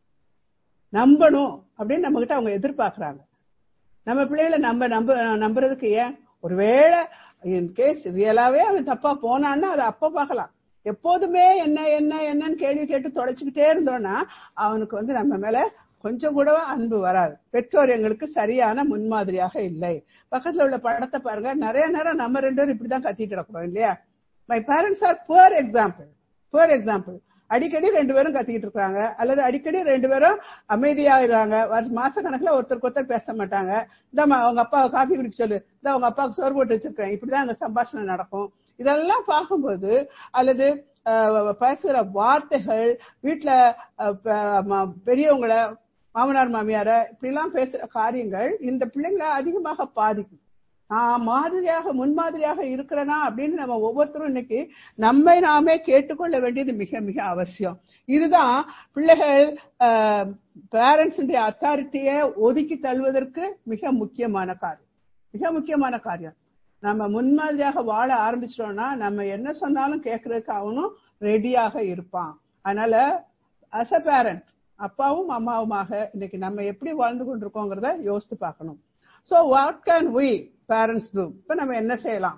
நம்பணும் அப்படின்னு நம்ம கிட்ட அவங்க எதிர்பார்க்கறாங்க நம்ம பிள்ளைகளை நம்ம நம்ப நம்புறதுக்கு ஏன் ஒருவேளை இன் கேஸ் ரியலாவே அவன் தப்பா போனான்னா அதை அப்ப பார்க்கலாம் எப்போதுமே என்ன என்ன என்னன்னு கேள்வி கேட்டு தொலைச்சுக்கிட்டே இருந்தோம்னா அவனுக்கு வந்து நம்ம மேல கொஞ்சம் கூட அன்பு வராது பெற்றோர் எங்களுக்கு சரியான முன்மாதிரியாக இல்லை பக்கத்துல உள்ள படத்தை பாருங்க நிறைய நேரம் நம்ம ரெண்டு பேரும் இப்படிதான் கத்திட்டு கிடக்குறோம் இல்லையா my parents are poor example poor example அடிக்கடி ரெண்டு பேரும் கத்திக்கிட்டு இருக்காங்க அல்லது அடிக்கடி ரெண்டு பேரும் அமைதியாகிறாங்க மாச கணக்குல ஒருத்தருக்கு ஒருத்தர் பேச மாட்டாங்க இந்த அவங்க அப்பா காஃபி குடிக்க சொல்லு இந்த அவங்க அப்பாவுக்கு சோறு போட்டு வச்சிருக்கேன் இப்படிதான் அங்க சம்பாஷணை நடக்கும் இதெல்லாம் பார்க்கும்போது அல்லது அஹ், பேசுகிற வார்த்தைகள் வீட்டுல அஹ், ப- ம- பெரியவங்கள மாமனார் மாமியார இப்படிலாம் பேசுற காரியங்கள் இந்த பிள்ளைங்களை அதிகமாக பாதிக்கும் நான் மாதிரியாக முன்மாதிரியாக இருக்கிறனா அப்படின்னு நம்ம ஒவ்வொருத்தரும் இன்னைக்கு நம்மை நாமே கேட்டுக்கொள்ள வேண்டியது மிக மிக அவசியம் இதுதான் பிள்ளைகள் பேரண்ட்ஸ் அத்தாரிட்டியை ஒதுக்கி தள்ளுவதற்கு மிக முக்கியமான காரியம் மிக முக்கியமான காரியம் நம்ம முன்மாதிரியாக வாழ ஆரம்பிச்சிட்டோம்னா நம்ம என்ன சொன்னாலும் கேட்கறதுக்கு அவனும் ரெடியாக இருப்பான் அதனால அஸ் அ பேரண்ட் அப்பாவும் அம்மாவுமாக இன்னைக்கு நம்ம எப்படி வாழ்ந்து கொண்டிருக்கோங்கிறத யோசித்து பார்க்கணும் so what can we parents do இப்ப நம்ம என்ன செய்யலாம்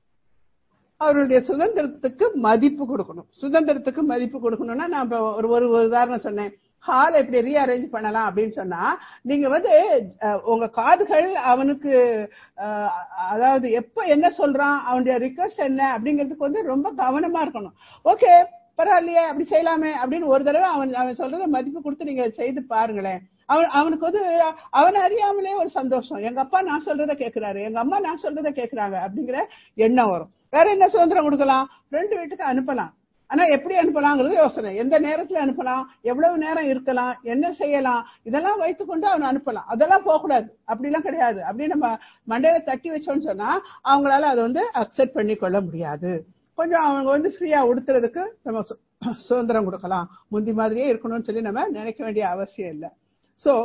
அவருடைய சுதந்திரத்துக்கு மதிப்பு கொடுக்கணும் சுதந்திரத்துக்கு மதிப்பு கொடுக்கணும்னா நான் இப்ப ஒரு ஒரு ஒரு உதாரணம் சொன்னேன் ஹால் எப்படி ரீஅரேஞ்ச் பண்ணலாம் அப்படின்னு சொன்னா நீங்க வந்து அஹ், உங்க காதுகள் அவனுக்கு அஹ், அதாவது எப்ப என்ன சொல்றான் அவனுடைய ரிக்வஸ்ட் என்ன அப்படிங்கிறதுக்கு வந்து ரொம்ப கவனமா இருக்கணும் ஓகே பரவாயில்லையே அப்படி செய்யலாமே அப்படின்னு ஒரு தடவை அவன் அவன் சொல்றத மதிப்பு கொடுத்து நீங்க செய்து பாருங்களேன் அவன் அவனுக்கு வந்து அவன் அறியாமலே ஒரு சந்தோஷம் எங்க அப்பா நான் சொல்றத கேக்குறாரு எங்க அம்மா நான் சொல்றத கேக்குறாங்க அப்படிங்கிற எண்ணம் வரும் வேற என்ன சுதந்திரம் கொடுக்கலாம் ரெண்டு வீட்டுக்கு அனுப்பலாம் ஆனா எப்படி அனுப்பலாங்கிறது யோசனை எந்த நேரத்துல அனுப்பலாம் எவ்வளவு நேரம் இருக்கலாம் என்ன செய்யலாம் இதெல்லாம் வைத்துக்கொண்டு அவன் அனுப்பலாம் அதெல்லாம் போகக்கூடாது அப்படிலாம் கிடையாது அப்படி நம்ம மண்டையில தட்டி வச்சோம்னு சொன்னா அவங்களால அதை வந்து அக்செப்ட் பண்ணி கொள்ள முடியாது கொஞ்சம் அவங்க வந்து ஃப்ரீயா உடுத்துறதுக்கு நம்ம சு- சுதந்திரம் கொடுக்கலாம் முந்தி மாதிரியே இருக்கணும்னு சொல்லி நம்ம நினைக்க வேண்டிய அவசியம் இல்லை சோ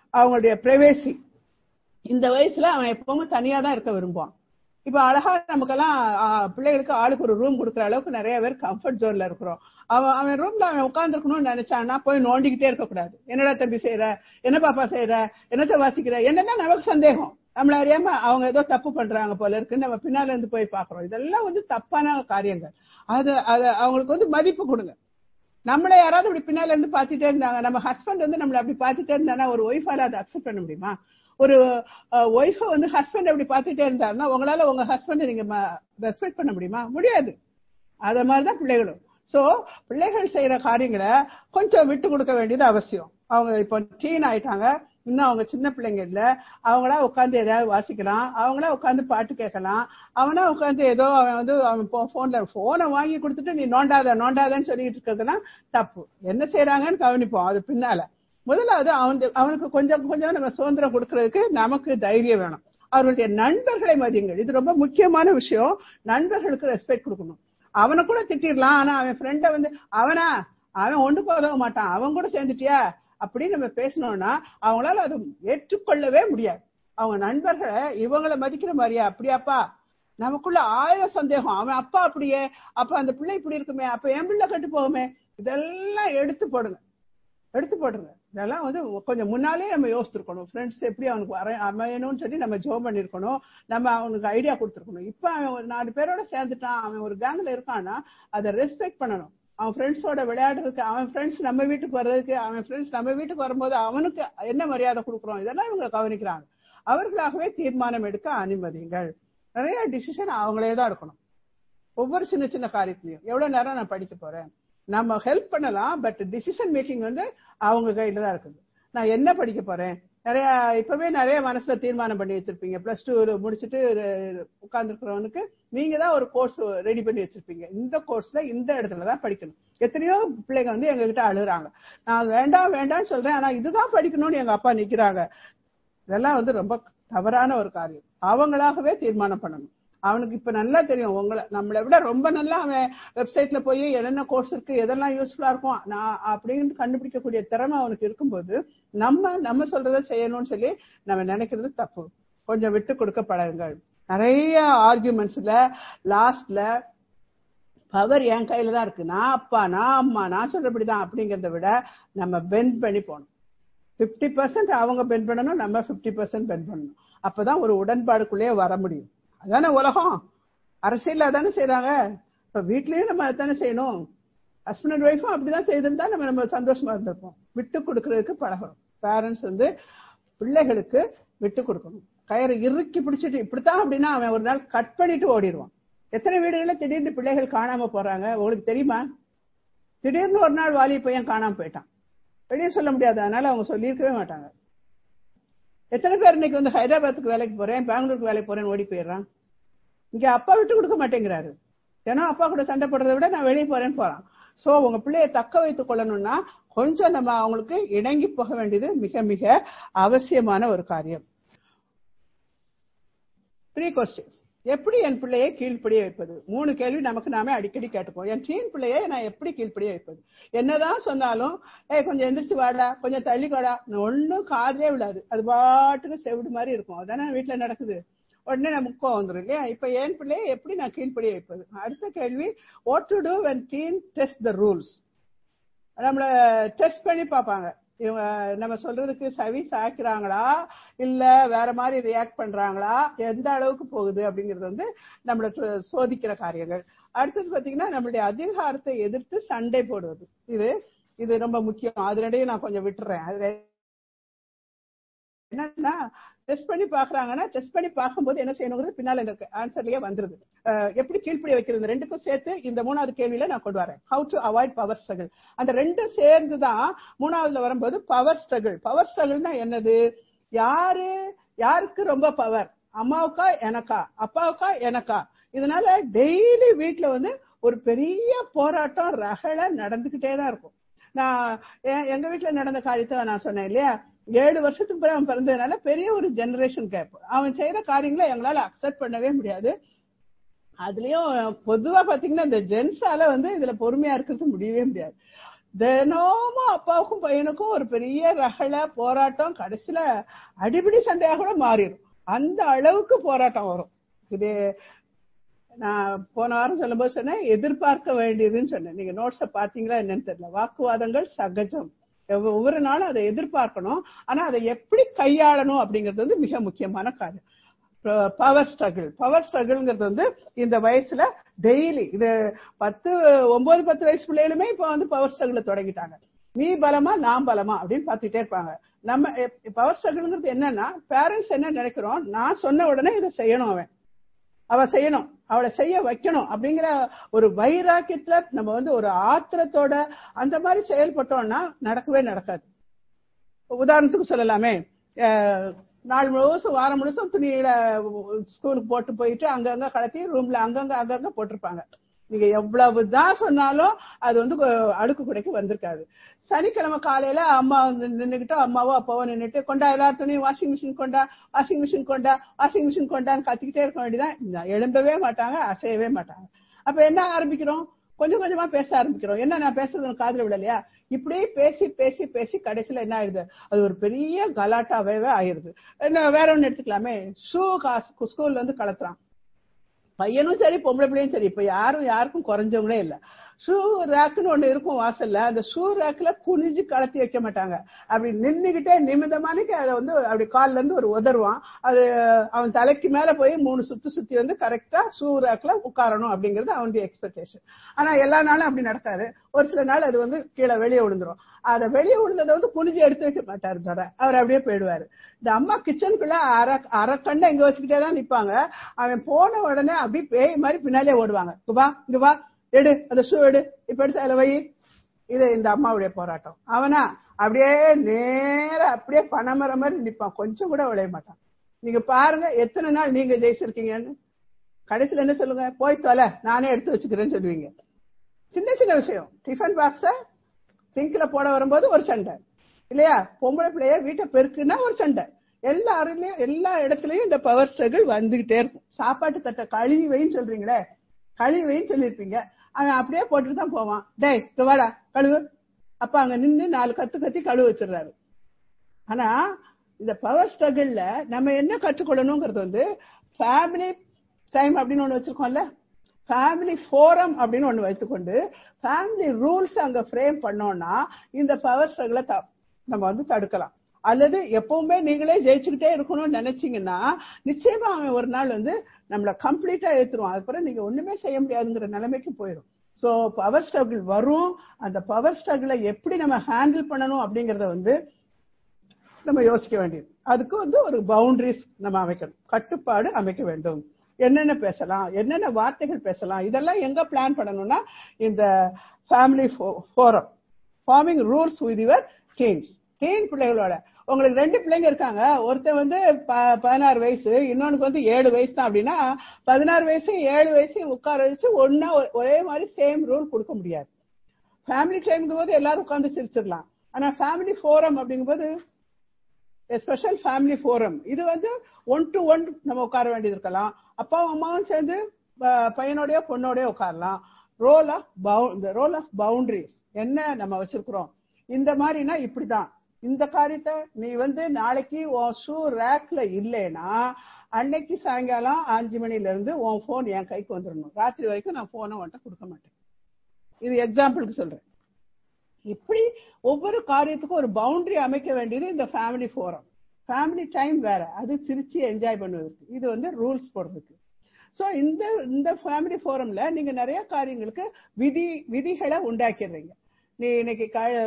அவங்களுடைய பிரைவேசி இந்த வயசுல அவன் எப்பவுமே தனியா தான் இருக்க விரும்புவான் இப்ப அழகா நமக்கெல்லாம் பிள்ளைகளுக்கு ஆளுக்கு ஒரு ரூம் கொடுக்குற அளவுக்கு நிறைய பேர் கம்ஃபர்ட் ஜோன்ல இருக்கிறோம் அவன் அவன் ரூம்ல அவன் உட்காந்துருக்கணும்னு நினைச்சான்னா போய் நோண்டிக்கிட்டே இருக்க கூடாது என்னடா தம்பி செய்யற என்ன பாப்பா செய்யற என்னத்த வாசிக்கிற என்னன்னா நமக்கு சந்தேகம் நம்மள அறியாம அவங்க ஏதோ தப்பு பண்றாங்க போல இருக்கு நம்ம பின்னால இருந்து போய் பாக்குறோம் இதெல்லாம் வந்து தப்பான காரியங்கள் அது அது அவங்களுக்கு வந்து மதிப்பு கொடுங்க நம்மள யாராவது இப்படி பின்னால இருந்து பாத்துட்டே இருந்தாங்க நம்ம ஹஸ்பண்ட் வந்து நம்மள அப்படி பாத்துட்டே இருந்தானா ஒரு ஒய்ஃபால அதை அக்செப்ட் பண்ண முடியுமா ஒரு ஒய்ஃப வந்து ஹஸ்பண்ட் அப்படி பாத்துட்டே இருந்தாருன்னா உங்களால உங்க ஹஸ்பண்ட் நீங்க ரெஸ்பெக்ட் பண்ண முடியுமா முடியாது அத மாதிரிதான் பிள்ளைகளும் சோ பிள்ளைகள் செய்யற காரியங்களை கொஞ்சம் விட்டு கொடுக்க வேண்டியது அவசியம் அவங்க இப்போ டீன் ஆயிட்டாங்க இன்னும் அவங்க சின்ன பிள்ளைங்க இல்ல அவங்களா உட்காந்து ஏதாவது வாசிக்கலாம் அவங்களா உட்காந்து பாட்டு கேட்கலாம் அவனா உட்காந்து ஏதோ அவன் வந்து அவன் போன்ல போனை வாங்கி கொடுத்துட்டு நீ நோண்டாத நோண்டாதன்னு சொல்லிட்டு இருக்கிறதுலாம் தப்பு என்ன செய்யறாங்கன்னு கவனிப்போம் அது பின்னால முதலாவது அவன் அவனுக்கு கொஞ்சம் கொஞ்சம் நம்ம சுதந்திரம் கொடுக்கறதுக்கு நமக்கு தைரியம் வேணும் அவருடைய நண்பர்களை மதியுங்கள் இது ரொம்ப முக்கியமான விஷயம் நண்பர்களுக்கு ரெஸ்பெக்ட் கொடுக்கணும் அவனை கூட திட்டிடலாம் ஆனா அவன் ஃப்ரெண்ட வந்து அவனா அவன் ஒண்ணுக்கு உதவ மாட்டான் அவன் கூட சேர்ந்துட்டியா அப்படின்னு நம்ம பேசணும்னா அவங்களால அது ஏற்றுக்கொள்ளவே முடியாது அவங்க நண்பர்களை இவங்களை மதிக்கிற மாதிரியா அப்படியாப்பா நமக்குள்ள ஆயிரம் சந்தேகம் அவன் அப்பா அப்படியே அப்ப அந்த பிள்ளை இப்படி இருக்குமே அப்ப என் பிள்ளை கட்டு போகுமே இதெல்லாம் எடுத்து போடுங்க எடுத்து போடுங்க இதெல்லாம் வந்து கொஞ்சம் முன்னாலே நம்ம யோசிச்சிருக்கணும் ஃப்ரெண்ட்ஸ் எப்படி அவனுக்கு வர அமையணும்னு சொல்லி நம்ம ஜோ பண்ணிருக்கணும் நம்ம அவனுக்கு ஐடியா கொடுத்துருக்கணும் இப்ப அவன் ஒரு நாலு பேரோட சேர்ந்துட்டான் அவன் ஒரு கேங்ல இருக்கான்னா அதை ரெஸ்பெக்ட் பண்ணணும் அவன் ஃப்ரெண்ட்ஸோட விளையாடுறதுக்கு அவன் ஃப்ரெண்ட்ஸ் நம்ம வீட்டுக்கு வர்றதுக்கு அவன் ஃப்ரெண்ட்ஸ் நம்ம வீட்டுக்கு வரும்போது அவனுக்கு என்ன மரியாதை கொடுக்குறோம் இதெல்லாம் இவங்க கவனிக்கிறாங்க அவர்களாகவே தீர்மானம் எடுக்க அனுமதிங்கள் நிறைய டிசிஷன் அவங்களே தான் எடுக்கணும் ஒவ்வொரு சின்ன சின்ன காரியத்திலையும் எவ்வளவு நேரம் நான் படிக்க போறேன் நம்ம ஹெல்ப் பண்ணலாம் பட் டிசிஷன் மேக்கிங் வந்து அவங்க கையில தான் இருக்குது நான் என்ன படிக்க போறேன் நிறைய இப்பவே நிறைய மனசுல தீர்மானம் பண்ணி வச்சிருப்பீங்க பிளஸ் டூ முடிச்சுட்டு உட்கார்ந்துருக்கிறவனுக்கு நீங்க தான் ஒரு கோர்ஸ் ரெடி பண்ணி வச்சிருப்பீங்க இந்த கோர்ஸ்ல இந்த இடத்துல தான் படிக்கணும் எத்தனையோ பிள்ளைங்க வந்து எங்க கிட்ட அழுகுறாங்க நான் வேண்டாம் வேண்டாம்னு சொல்றேன் ஆனா இதுதான் படிக்கணும்னு எங்க அப்பா நிக்கிறாங்க இதெல்லாம் வந்து ரொம்ப தவறான ஒரு காரியம் அவங்களாகவே தீர்மானம் பண்ணணும் அவனுக்கு இப்ப நல்லா தெரியும் உங்களை நம்மளை விட ரொம்ப நல்லா அவன் வெப்சைட்ல போய் என்னென்ன கோர்ஸ் இருக்கு எதெல்லாம் யூஸ்ஃபுல்லா இருக்கும் நான் அப்படின்னு கண்டுபிடிக்கக்கூடிய திறமை அவனுக்கு இருக்கும்போது நம்ம நம்ம சொல்றதை செய்யணும்னு சொல்லி நம்ம நினைக்கிறது தப்பு கொஞ்சம் விட்டு கொடுக்க பழகுங்கள் நிறைய ஆர்குமெண்ட்ஸ்ல லாஸ்ட்ல பவர் என் கையில தான் இருக்கு நான் அப்பா நான் அம்மா நான் சொல்றபடிதான் அப்படிங்கறத விட நம்ம பெண்ட் பண்ணி போகணும் பிப்டி பர்சன்ட் அவங்க பெண்ட் பண்ணணும் நம்ம பிப்டி பர்சன்ட் பெண்ட் பண்ணணும் அப்பதான் ஒரு உடன்பாடுக்குள்ளேயே வர முடியும் அதானே உலகம் அரசியல் அதானே செய்யறாங்க இப்ப வீட்லயும் நம்ம அதானே செய்யணும் ஹஸ்பண்ட் அண்ட் ஒய்ஃபும் அப்படிதான் செய்திருந்தா நம்ம நம்ம சந்தோஷமா இருந்திருப்போம் விட்டு கொடுக்கறதுக்கு பழகணும் பேரண்ட்ஸ் வந்து பிள்ளைகளுக்கு விட்டு கொடுக்கணும் கயிறு இறுக்கி பிடிச்சிட்டு இப்படித்தான் அப்படின்னா அவன் ஒரு நாள் கட் பண்ணிட்டு ஓடிடுவான் எத்தனை வீடுகள்ல திடீர்னு பிள்ளைகள் காணாம போறாங்க உங்களுக்கு தெரியுமா திடீர்னு ஒரு நாள் வாலி பையன் காணாம போயிட்டான் வெளியே சொல்ல முடியாது அதனால அவங்க சொல்லியிருக்கவே மாட்டாங்க எத்தனை பேர் இன்னைக்கு வந்து ஹைதராபாத்துக்கு வேலைக்கு போறேன் பெங்களூருக்கு வேலைக்கு போறேன்னு ஓடி போயிடுறான் இங்க அப்பா விட்டு கொடுக்க மாட்டேங்கிறாரு ஏன்னா அப்பா கூட சண்டை போடுறதை விட நான் வெளியே போறேன்னு போறான் சோ உங்க பிள்ளைய தக்க வைத்துக் கொள்ளணும்னா கொஞ்சம் நம்ம அவங்களுக்கு இணங்கி போக வேண்டியது மிக மிக அவசியமான ஒரு காரியம் த்ரீ கொஸ்டின்ஸ் எப்படி என் பிள்ளையை கீழ்ப்படிய வைப்பது மூணு கேள்வி நமக்கு நாமே அடிக்கடி கேட்டுப்போம் என் டீன் பிள்ளையை நான் எப்படி கீழ்ப்படிய வைப்பது என்னதான் சொன்னாலும் ஏ கொஞ்சம் எந்திரிச்சு வாடா கொஞ்சம் தள்ளிக்கோடா ஒன்னும் காதலே விடாது அது பாட்டுக்கு செவிடு மாதிரி இருக்கும் அதானே வீட்டுல நடக்குது உடனே நமக்கு கோவம் வந்துடும் இல்லையா இப்ப என் பிள்ளையை எப்படி நான் கீழ்ப்படிய வைப்பது அடுத்த கேள்வி what to do when teen test the rules நம்மள டெஸ்ட் பண்ணி பார்ப்பாங்க இவங்க நம்ம சொல்றதுக்கு சவி சாய்க்கிறாங்களா இல்ல வேற மாதிரி ரியாக்ட் பண்றாங்களா எந்த அளவுக்கு போகுது அப்படிங்கறது வந்து நம்மள சோதிக்கிற காரியங்கள் அடுத்தது பாத்தீங்கன்னா நம்மளுடைய அதிகாரத்தை எதிர்த்து சண்டை போடுவது இது இது ரொம்ப முக்கியம் அதனிடையே நான் கொஞ்சம் விட்டுறேன் அது என்னன்னா டெஸ்ட் பண்ணி பாக்குறாங்கன்னா டெஸ்ட் பண்ணி பார்க்கும்போது என்ன செய்யணுங்கிறது பின்னால இந்த ஆன்சர்லயே வந்துருது எப்படி கீழ்ப்படி வைக்கிறது ரெண்டுக்கும் சேர்த்து இந்த மூணாவது கேள்வியில நான் கொண்டு வரேன் how to avoid power struggle அந்த ரெண்டும் சேர்ந்து தான் மூணாவதுல வரும்போது பவர் ஸ்ட்ரகிள் பவர் ஸ்ட்ரகிள்னா என்னது யாரு யாருக்கு ரொம்ப பவர் அம்மாவுக்கா எனக்கா அப்பாவுக்கா எனக்கா இதனால டெய்லி வீட்டுல வந்து ஒரு பெரிய போராட்டம் ரகல நடந்துகிட்டே தான் இருக்கும் நான் எங்க வீட்டுல நடந்த காரியத்தை நான் சொன்னேன் இல்லையா ஏழு வருஷத்துக்கு பிறகு அவன் பிறந்ததுனால பெரிய ஒரு ஜெனரேஷன் கேப் அவன் செய்யற காரியங்களை எங்களால அக்செப்ட் பண்ணவே முடியாது அதுலயும் பொதுவா பாத்தீங்கன்னா இந்த ஜென்ஸால வந்து இதுல பொறுமையா இருக்கிறது முடியவே முடியாது தினமும் அப்பாவுக்கும் பையனுக்கும் ஒரு பெரிய ரகல போராட்டம் கடைசியில அடிபிடி சண்டையா கூட மாறிடும் அந்த அளவுக்கு போராட்டம் வரும் இது நான் போன வாரம் சொல்லும்போது சொன்னேன் எதிர்பார்க்க வேண்டியதுன்னு சொன்னேன் நீங்க நோட்ஸ பாத்தீங்களா என்னன்னு தெரியல வாக்குவாதங்கள் சகஜம் ஒவ்வொரு நாளும் அதை எதிர்பார்க்கணும் ஆனா அதை எப்படி கையாளணும் அப்படிங்கிறது வந்து மிக முக்கியமான காரியம் பவர் ஸ்ட்ரகிள் பவர் ஸ்ட்ரகிள்ங்கிறது வந்து இந்த வயசுல டெய்லி இது பத்து ஒன்பது பத்து வயசு பிள்ளைகளுமே இப்ப வந்து பவர் ஸ்ட்ரகிள் தொடங்கிட்டாங்க நீ பலமா நான் பலமா அப்படின்னு பாத்துட்டே இருப்பாங்க நம்ம பவர் ஸ்ட்ரகிள்ங்கிறது என்னன்னா பேரண்ட்ஸ் என்ன நினைக்கிறோம் நான் சொன்ன உடனே இதை செய்யணும் அவன் அவ செய்யணும் அவளை செய்ய வைக்கணும் அப்படிங்கிற ஒரு வைராக்கியத்துல நம்ம வந்து ஒரு ஆத்திரத்தோட அந்த மாதிரி செயல்பட்டோம்னா நடக்கவே நடக்காது உதாரணத்துக்கு சொல்லலாமே நாள் முழுசும் வாரம் முழுசும் துணியில ஸ்கூலுக்கு போட்டு போயிட்டு அங்கங்க கலத்தி ரூம்ல அங்கங்க அங்கங்க போட்டிருப்பாங்க நீங்க எவ்வளவுதான் சொன்னாலும் அது வந்து அடுக்கு குடைக்கு வந்திருக்காது சனிக்கிழமை காலையில அம்மா வந்து நின்னுகிட்டு அம்மாவோ அப்பாவோ நின்னுட்டு கொண்டா எல்லார் துணியும் வாஷிங் மிஷின் கொண்டா வாஷிங் மிஷின் கொண்டா வாஷிங் மிஷின் கொண்டான்னு கத்திக்கிட்டே இருக்க வேண்டியதான் எழும்பவே மாட்டாங்க அசையவே மாட்டாங்க அப்ப என்ன ஆரம்பிக்கிறோம் கொஞ்சம் கொஞ்சமா பேச ஆரம்பிக்கிறோம் என்ன நான் பேசுறது காதுல விடலையா இப்படியே பேசி பேசி பேசி கடைசியில என்ன ஆயிடுது அது ஒரு பெரிய கலாட்டாவே ஆயிருது என்ன வேற ஒண்ணு எடுத்துக்கலாமே ஷூ ஸ்கூல்ல வந்து கலத்துறான் பையனும் சரி பொம்பளை பிள்ளையும் சரி இப்ப யாரும் யாருக்கும் குறைஞ்சவங்களே இல்ல ஷூ ரேக்குன்னு ஒண்ணு இருக்கும் வாசல்ல அந்த ஷூ ரேக்ல குனிஞ்சு கலத்தி வைக்க மாட்டாங்க அப்படி நின்னுகிட்டே நிமிதமானிக்கு அதை வந்து அப்படி கால்ல இருந்து ஒரு உதருவான் அது அவன் தலைக்கு மேல போய் மூணு சுத்தி சுத்தி வந்து கரெக்டா ஷூ ரேக்ல உட்காரணும் அப்படிங்கிறது அவனுடைய எக்ஸ்பெக்டேஷன் ஆனா எல்லா நாளும் அப்படி நடக்காது ஒரு சில நாள் அது வந்து கீழே வெளியே விழுந்துரும் அதை வெளியே விழுந்ததை வந்து குனிஞ்சு எடுத்து வைக்க மாட்டாரு தர அவர் அப்படியே போயிடுவாரு இந்த அம்மா கிச்சனுக்குள்ள அரை அரை கண்டை இங்க வச்சுக்கிட்டே தான் நிப்பாங்க அவன் போன உடனே அப்படியே பேய் மாதிரி பின்னாலே ஓடுவாங்க இங்க வா இங்க வா எடு அந்த ஷூ எடு இப்ப எடுத்து அதுல வை இது இந்த அம்மாவுடைய போராட்டம் அவனா அப்படியே நேர அப்படியே பணமர மாதிரி நிப்பான் கொஞ்சம் கூட விளைய மாட்டான் நீங்க பாருங்க எத்தனை நாள் நீங்க ஜெயிச்சிருக்கீங்கன்னு கடைசியில என்ன சொல்லுங்க போய் தொலை நானே எடுத்து வச்சுக்கிறேன்னு சொல்லுவீங்க சின்ன சின்ன விஷயம் டிஃபன் பாக்ஸ சிங்க்ல போட வரும்போது ஒரு சண்டை இல்லையா பொம்பளை பிள்ளைய வீட்டை பெருக்குன்னா ஒரு சண்டை எல்லாருலயும் எல்லா இடத்துலயும் இந்த பவர் ஸ்ட்ரகிள் வந்துகிட்டே இருக்கும் சாப்பாட்டு தட்டை கழுவி வைன்னு சொல்றீங்களே கழுவி வைன்னு சொல்லிருப்பீங்க அவன் அப்படியே போட்டுட்டு தான் போவான் டேய் வாடா கழுவு அப்ப அங்க நின்று நாலு கத்து கத்தி கழுவு வச்சிடுறாரு ஆனா இந்த பவர் ஸ்ட்ரகிள்ல நம்ம என்ன கற்றுக்கொள்ளணுங்கிறது வந்து ஃபேமிலி டைம் அப்படின்னு ஒண்ணு வச்சிருக்கோம்ல ஃபேமிலி ஃபோரம் அப்படின்னு ஒண்ணு வைத்துக்கொண்டு ஃபேமிலி ரூல்ஸ் அங்க ஃப்ரேம் பண்ணோம்னா இந்த பவர் ஸ்ட்ரகிளை நம்ம வந்து தடுக்கலாம் அல்லது எப்பவுமே நீங்களே ஜெயிச்சுக்கிட்டே இருக்கணும்னு நினைச்சீங்கன்னா நிச்சயமா அவன் ஒரு நாள் வந்து நம்மள கம்ப்ளீட்டா ஏத்துருவான் அதுக்கப்புறம் நீங்க ஒண்ணுமே செய்ய முடியாதுங்கிற நிலைமைக்கு போயிடும் சோ பவர் ஸ்ட்ரகிள் வரும் அந்த பவர் ஸ்ட்ரகிளை எப்படி நம்ம ஹேண்டில் பண்ணணும் அப்படிங்கறத வந்து நம்ம யோசிக்க வேண்டியது அதுக்கு வந்து ஒரு பவுண்டரிஸ் நம்ம அமைக்கணும் கட்டுப்பாடு அமைக்க வேண்டும் என்னென்ன பேசலாம் என்னென்ன வார்த்தைகள் பேசலாம் இதெல்லாம் எங்க பிளான் பண்ணணும்னா இந்த family forum forming rules with your teens teen பிள்ளைகளோட உங்களுக்கு ரெண்டு பிள்ளைங்க இருக்காங்க ஒருத்தன் வந்து பதினாறு வயசு இன்னொன்னுக்கு வந்து ஏழு வயசு தான் அப்படின்னா பதினாறு வயசு ஏழு வயசு உட்கார வச்சு ஒன்னா ஒரே மாதிரி சேம் ரூல் கொடுக்க முடியாது ஃபேமிலி டைம்ங்கும் போது எல்லாரும் உட்காந்து சிரிச்சிடலாம் ஆனா ஃபேமிலி ஃபோரம் அப்படிங்கும்போது ஸ்பெஷல் ஃபேமிலி ஃபோரம் இது வந்து ஒன் டு ஒன் நம்ம உட்கார வேண்டியது இருக்கலாம் அப்பாவும் அம்மாவும் சேர்ந்து பையனோடய பொண்ணோடய உட்காரலாம் role of bou role of boundaries என்ன நம்ம வச்சிருக்கிறோம் இந்த மாதிரினா இப்படிதான் இந்த காரியத்தை நீ வந்து நாளைக்கு உன் ஷூ ரேக்ல இல்லைன்னா அன்னைக்கு சாயங்காலம் அஞ்சு மணில இருந்து உன் போன் என் கைக்கு வந்துடணும் ராத்திரி வரைக்கும் நான் போனை உன்ட்ட கொடுக்க மாட்டேன் இது எக்ஸாம்பிளுக்கு சொல்றேன் இப்படி ஒவ்வொரு காரியத்துக்கும் ஒரு பவுண்டரி அமைக்க வேண்டியது இந்த ஃபேமிலி ஃபோரம் ஃபேமிலி டைம் வேற அது சிரிச்சு என்ஜாய் பண்ணுவதற்கு இது வந்து ரூல்ஸ் போடுறதுக்கு சோ இந்த இந்த ஃபேமிலி ஃபோரம்ல நீங்க நிறைய காரியங்களுக்கு விதி விதிகளை உண்டாக்கிடுறீங்க நீ இன்னைக்கு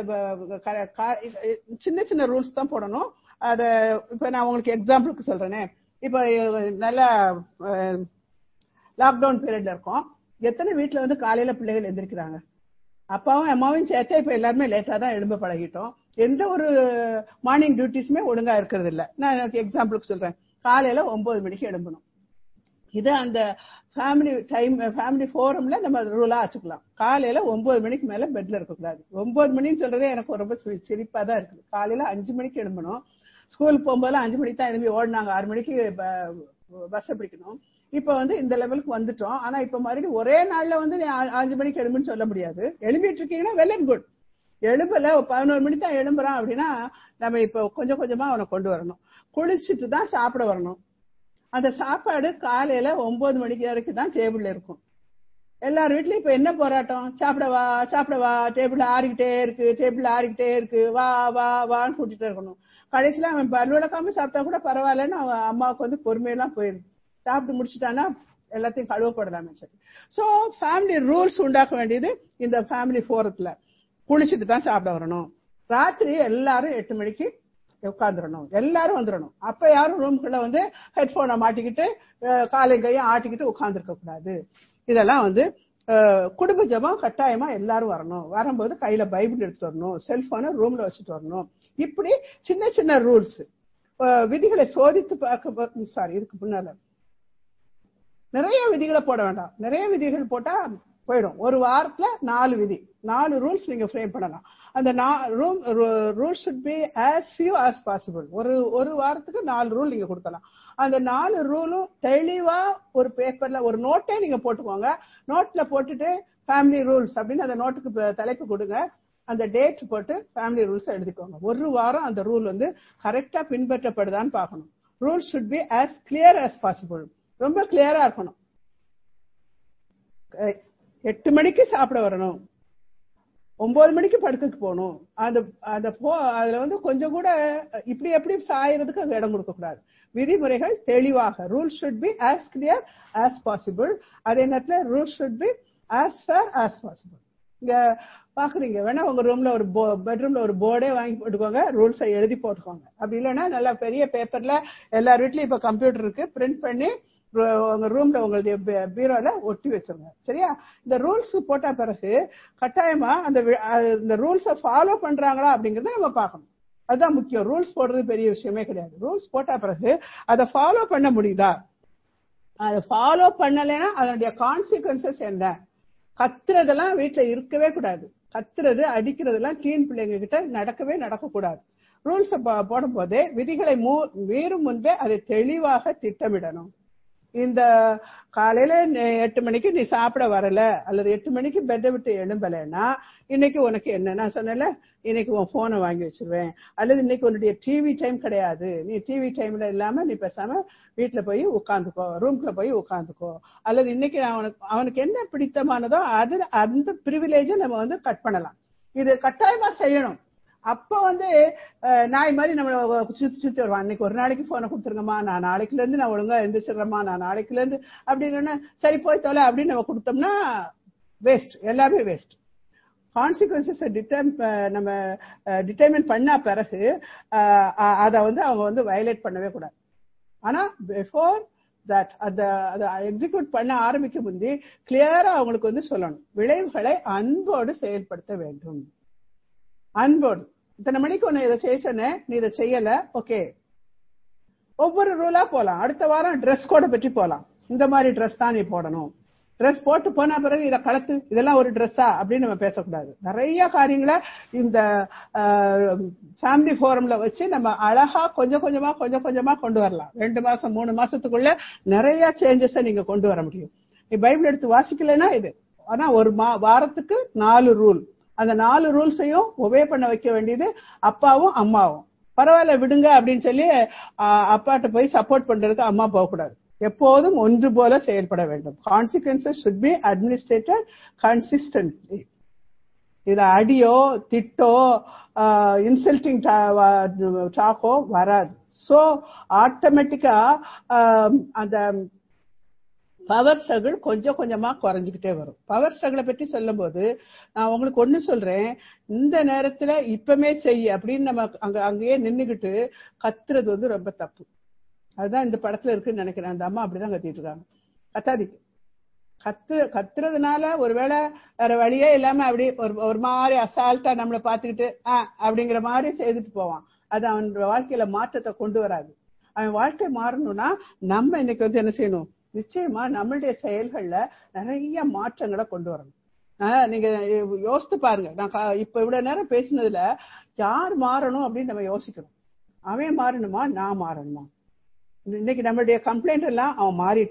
சின்ன சின்ன ரூல்ஸ் தான் போடணும் அத இப்ப நான் உங்களுக்கு எக்ஸாம்பிளுக்கு சொல்றேனே இப்ப நல்ல லாக்டவுன் பீரியட்ல இருக்கோம் எத்தனை வீட்டுல வந்து காலையில பிள்ளைகள் எந்திரிக்கிறாங்க அப்பாவும் அம்மாவும் சேர்த்தே இப்ப எல்லாருமே லேட்டா தான் எழும்ப பழகிட்டோம் எந்த ஒரு மார்னிங் டியூட்டிஸுமே ஒழுங்கா இருக்கிறது இல்ல நான் எனக்கு எக்ஸாம்பிளுக்கு சொல்றேன் காலையில ஒன்பது மணிக்கு எழும்பணும் இது அந்த ஃபேமிலி டைம் ஃபேமிலி ஃபோரம்ல நம்ம ரூலா வச்சுக்கலாம் காலையில ஒன்பது மணிக்கு மேல பெட்ல இருக்கக்கூடாது ஒன்பது மணின்னு சொல்றதே எனக்கு ரொம்ப சிரிப்பா தான் இருக்குது காலையில அஞ்சு மணிக்கு எழும்பணும் ஸ்கூல் போகும்போது அஞ்சு மணிக்கு தான் எழும்பி ஓடினாங்க ஆறு மணிக்கு பஸ் பிடிக்கணும் இப்ப வந்து இந்த லெவலுக்கு வந்துட்டோம் ஆனா இப்ப மறுபடியும் ஒரே நாள்ல வந்து நீ அஞ்சு மணிக்கு எழும்புன்னு சொல்ல முடியாது எழும்பிட்டு இருக்கீங்கன்னா வெல் அண்ட் குட் எழும்பல ஒரு பதினோரு மணி தான் எழும்புறான் அப்படின்னா நம்ம இப்ப கொஞ்சம் கொஞ்சமா அவனை கொண்டு வரணும் குளிச்சுட்டு தான் சாப்பிட வரணும் அந்த சாப்பாடு காலையில ஒன்பது மணிக்கு வரைக்கும் தான் டேபிள்ல இருக்கும் எல்லார் வீட்லயும் இப்ப என்ன போராட்டம் சாப்பிடவா சாப்பிடவா டேபிள் ஆறிக்கிட்டே இருக்கு டேபிள் ஆறிக்கிட்டே இருக்கு வா வா வான்னு கூட்டிட்டு இருக்கணும் கடைசியில அவன் பல் விளக்காம சாப்பிட்டா கூட பரவாயில்லன்னு அவன் அம்மாவுக்கு வந்து பொறுமையெல்லாம் போயிருக்கு சாப்பிட்டு முடிச்சுட்டானா எல்லாத்தையும் கழுவப்படலாமே சரி சோ ஃபேமிலி ரூல்ஸ் உண்டாக்க வேண்டியது இந்த ஃபேமிலி ஃபோரத்துல குளிச்சுட்டு தான் சாப்பிட வரணும் ராத்திரி எல்லாரும் எட்டு மணிக்கு உட்காந்துடணும் எல்லாரும் வந்துடணும் அப்ப யாரும் ரூம்குள்ள வந்து ஹெட்போனை மாட்டிக்கிட்டு காலை கையும் ஆட்டிக்கிட்டு உட்கார்ந்துருக்க கூடாது இதெல்லாம் வந்து குடும்ப ஜபம் கட்டாயமா எல்லாரும் வரணும் வரும்போது கையில பைபிள் எடுத்துட்டு வரணும் செல்போனை ரூம்ல வச்சுட்டு வரணும் இப்படி சின்ன சின்ன ரூல்ஸ் விதிகளை சோதித்து பார்க்க சாரி இதுக்கு முன்னால நிறைய விதிகளை போட வேண்டாம் நிறைய விதிகள் போட்டா போயிடும் ஒரு வாரத்துல நாலு விதி நாலு ரூல்ஸ் நீங்க ஃப்ரேம் பண்ணலாம் அந்த room rule should be as few as possible ஒரு ஒரு வாரத்துக்கு நாலு ரூல் நீங்க கொடுக்கலாம் அந்த நாலு ரூலும் தெளிவா ஒரு பேப்பர்ல ஒரு நோட்டே நீங்க போட்டுக்கோங்க நோட்ல போட்டுட்டு ஃபேமிலி ரூல்ஸ் அப்படின்னு அந்த நோட்டுக்கு தலைப்பு கொடுங்க அந்த டேட் போட்டு ஃபேமிலி ரூல்ஸ் எழுதிக்கோங்க ஒரு வாரம் அந்த ரூல் வந்து கரெக்டா பின்பற்றப்படுதான்னு பார்க்கணும் rule should be as clear as possible ரொம்ப கிளியரா இருக்கணும் எட்டு மணிக்கு சாப்பிட வரணும் ஒன்பது மணிக்கு படுக்கைக்கு போகணும் அந்த அந்த போ அதுல வந்து கொஞ்சம் கூட இப்படி எப்படி சாயறதுக்கு அங்க இடம் கொடுக்க கூடாது விதிமுறைகள் தெளிவாக rule should be as clear as possible அதே நேரத்தில் rule should be as fair as possible இங்க பாக்குறீங்க வேணா உங்க ரூம்ல ஒரு பெட்ரூம்ல ஒரு போர்டே வாங்கி போட்டுக்கோங்க ரூல்ஸை எழுதி போட்டுக்கோங்க அப்படி இல்லைன்னா நல்லா பெரிய பேப்பர்ல எல்லார் வீட்லயும் இப்ப கம்ப்யூட்டர் இருக்கு பிரிண்ட் பண்ணி உங்க ரூம்ல உங்களுடைய பீரோல ஒட்டி வச்சிருங்க சரியா இந்த ரூல்ஸ் போட்ட பிறகு கட்டாயமா அந்த இந்த ரூல்ஸை ஃபாலோ பண்றாங்களா அப்படிங்கறத நம்ம பார்க்கணும் அதுதான் முக்கியம் ரூல்ஸ் போடுறது பெரிய விஷயமே கிடையாது ரூல்ஸ் போட்ட பிறகு அதை ஃபாலோ பண்ண முடியுதா அதை ஃபாலோ பண்ணலைன்னா அதனுடைய கான்சிக்வன்சஸ் என்ன கத்துறதெல்லாம் வீட்டுல இருக்கவே கூடாது கத்துறது அடிக்கிறதெல்லாம் டீன் பிள்ளைங்க கிட்ட நடக்கவே நடக்கக்கூடாது ரூல்ஸ் போடும் போதே விதிகளை மீறும் முன்பே அதை தெளிவாக திட்டமிடணும் இந்த காலையில எட்டு மணிக்கு நீ சாப்பிட வரல அல்லது எட்டு மணிக்கு பெட்டை விட்டு எழும்பலைன்னா இன்னைக்கு உனக்கு என்ன நான் சொன்னல இன்னைக்கு உன் போனை வாங்கி வச்சிருவேன் அல்லது இன்னைக்கு உன்னுடைய டிவி டைம் கிடையாது நீ டிவி டைம்ல இல்லாம நீ பேசாம வீட்டுல போய் உட்காந்துக்கோ ரூம்குள்ள போய் உட்காந்துக்கோ அல்லது இன்னைக்கு அவனுக்கு அவனுக்கு என்ன பிடித்தமானதோ அது அந்த ப்ரிவிலேஜை நம்ம வந்து கட் பண்ணலாம் இது கட்டாயமா செய்யணும் அப்ப வந்து நாய் மாதிரி நம்ம சுத்தி சுத்தி வருவான் அன்னைக்கு ஒரு நாளைக்கு போனை கொடுத்துருங்கம்மா நான் நாளைக்குல இருந்து நான் ஒழுங்கா எந்திரிச்சிடுறேம்மா நான் நாளைக்குல இருந்து அப்படின்னு சரி போய் தொலை அப்படின்னு நம்ம கொடுத்தோம்னா வேஸ்ட் எல்லாமே வேஸ்ட் கான்சிக்வன்சஸ் நம்ம டிட்டர்மின் பண்ண பிறகு அதை வந்து அவங்க வந்து வயலேட் பண்ணவே கூடாது ஆனா பிஃபோர் தட் அதை அதை எக்ஸிக்யூட் பண்ண ஆரம்பிக்க முந்தி கிளியரா அவங்களுக்கு வந்து சொல்லணும் விளைவுகளை அன்போடு செயல்படுத்த வேண்டும் அன்போடு இத்தனை மணிக்கு ஒன்னு இதை செய்ய சொன்னேன் நீ இதை செய்யல ஓகே ஒவ்வொரு ரூலா போலாம் அடுத்த வாரம் ட்ரெஸ் கோட பற்றி போலாம் இந்த மாதிரி ட்ரெஸ் தான் நீ போடணும் ட்ரெஸ் போட்டு போன பிறகு இதை கலத்து இதெல்லாம் ஒரு ட்ரெஸ்ஸா அப்படின்னு நம்ம பேசக்கூடாது நிறைய காரியங்களை இந்த ஃபேமிலி ஃபோரம்ல வச்சு நம்ம அழகா கொஞ்சம் கொஞ்சமா கொஞ்சம் கொஞ்சமா கொண்டு வரலாம் ரெண்டு மாசம் மூணு மாசத்துக்குள்ள நிறைய சேஞ்சஸ் நீங்க கொண்டு வர முடியும் நீ பைபிள் எடுத்து வாசிக்கலைன்னா இது ஆனா ஒரு மா வாரத்துக்கு நாலு ரூல் அந்த நாலு ரூல்ஸையும் ஒபே பண்ண வைக்க வேண்டியது அப்பாவும் அம்மாவும் பரவாயில்ல விடுங்க அப்படின்னு சொல்லி அப்பாட்ட போய் சப்போர்ட் பண்றதுக்கு அம்மா போகக்கூடாது எப்போதும் ஒன்று போல செயல்பட வேண்டும் consequences should be administered consistently இதுல அடியோ திட்டோ இன்சல்டிங் டாக்கோ வராது சோ ஆட்டோமேட்டிக்கா அந்த பவர் ஸ்ட்ரகிள் கொஞ்சம் கொஞ்சமா குறைஞ்சுக்கிட்டே வரும் பவர் ஸ்ட்ரகிளை பற்றி சொல்லும் போது நான் உங்களுக்கு ஒண்ணு சொல்றேன் இந்த நேரத்துல இப்பமே செய் அப்படின்னு நம்ம அங்க அங்கேயே நின்னுகிட்டு கத்துறது வந்து ரொம்ப தப்பு அதுதான் இந்த படத்துல இருக்குன்னு நினைக்கிறேன் அந்த அம்மா அப்படிதான் கத்திட்டு இருக்காங்க கத்தாதீங்க கத்து கத்துறதுனால ஒருவேளை வேற வழியே இல்லாம அப்படி ஒரு ஒரு மாதிரி அசால்ட்டா நம்மளை பாத்துக்கிட்டு ஆஹ் அப்படிங்கிற மாதிரி செய்துட்டு போவான் அது அவன் வாழ்க்கையில மாற்றத்தை கொண்டு வராது அவன் வாழ்க்கை மாறணும்னா நம்ம இன்னைக்கு வந்து என்ன செய்யணும் நிச்சயமா நம்மளுடைய செயல்கள்ல நிறைய மாற்றங்களை கொண்டு வரணும் நீங்க யோசித்து பாருங்க நான் இப்ப இவ்வளவு நேரம் பேசினதுல யார் மாறணும் அப்படின்னு நம்ம யோசிக்கணும் அவன் மாறணுமா நான் மாறணுமா இன்னைக்கு நம்மளுடைய கம்ப்ளைண்ட் எல்லாம் அவன் மாறிட்டான்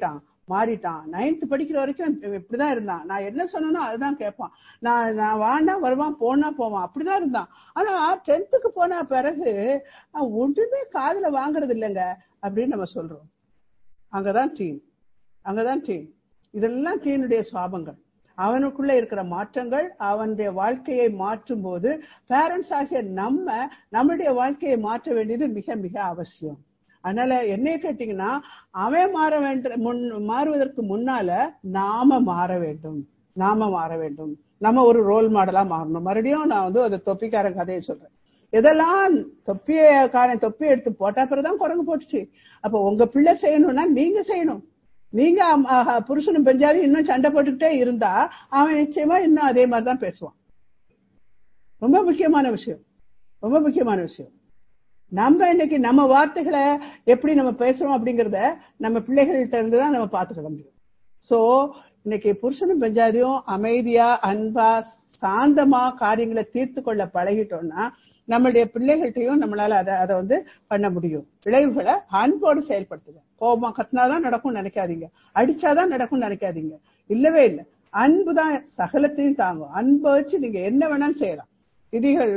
மாறிட்டான் நைன்த் படிக்கிற வரைக்கும் இப்படிதான் இருந்தான் நான் என்ன சொன்னனோ அதுதான் கேட்பான் நான் நான் வாண்டா வருவான் போனா போவான் அப்படிதான் இருந்தான் ஆனா டென்த்துக்கு போன பிறகு அவன் ஒன்றுமே காதுல வாங்குறது இல்லைங்க அப்படின்னு நம்ம சொல்றோம் அங்கதான் டீம் அங்கதான் டீம் இதெல்லாம் டீனுடைய சுவாபங்கள் அவனுக்குள்ள இருக்கிற மாற்றங்கள் அவனுடைய வாழ்க்கையை மாற்றும் போது பேரண்ட்ஸ் ஆகிய நம்ம நம்மளுடைய வாழ்க்கையை மாற்ற வேண்டியது மிக மிக அவசியம் அதனால என்னைய கேட்டீங்கன்னா அவன் மாற வேண்ட முன் மாறுவதற்கு முன்னால நாம மாற வேண்டும் நாம மாற வேண்டும் நம்ம ஒரு ரோல் மாடலா மாறணும் மறுபடியும் நான் வந்து ஒரு தொப்பிக்காரன் கதையை சொல்றேன் இதெல்லாம் தொப்பியக்காரன் தொப்பி எடுத்து போட்ட பிறகுதான் குரங்கு போட்டுச்சு அப்ப உங்க பிள்ளை செய்யணும்னா நீங்க செய்யணும் நீங்க புருஷனும் பெஞ்சாதி இன்னும் சண்டை போட்டுக்கிட்டே இருந்தா அவன் நிச்சயமா இன்னும் அதே மாதிரிதான் பேசுவான் ரொம்ப முக்கியமான விஷயம் ரொம்ப முக்கியமான விஷயம் நம்ம இன்னைக்கு நம்ம வார்த்தைகளை எப்படி நம்ம பேசுறோம் அப்படிங்கறத நம்ம பிள்ளைகள்கிட்ட இருந்து தான் நம்ம பாத்துக்கிட முடியும் சோ இன்னைக்கு புருஷனும் பெஞ்சாதியும் அமைதியா அன்பா சாந்தமா காரியங்களை தீர்த்து கொள்ள பழகிட்டோம்னா நம்மளுடைய பிள்ளைகள்கிட்டையும் நம்மளால அதை அதை வந்து பண்ண முடியும் விளைவுகளை அன்போடு செயல்படுத்துங்க கோபமா கத்தினாதான் நடக்கும் நினைக்காதீங்க அடிச்சாதான் நடக்கும் நினைக்காதீங்க இல்லவே இல்லை அன்பு தான் சகலத்தையும் தாங்கும் அன்பை வச்சு நீங்க என்ன வேணாலும் செய்யலாம் விதிகள்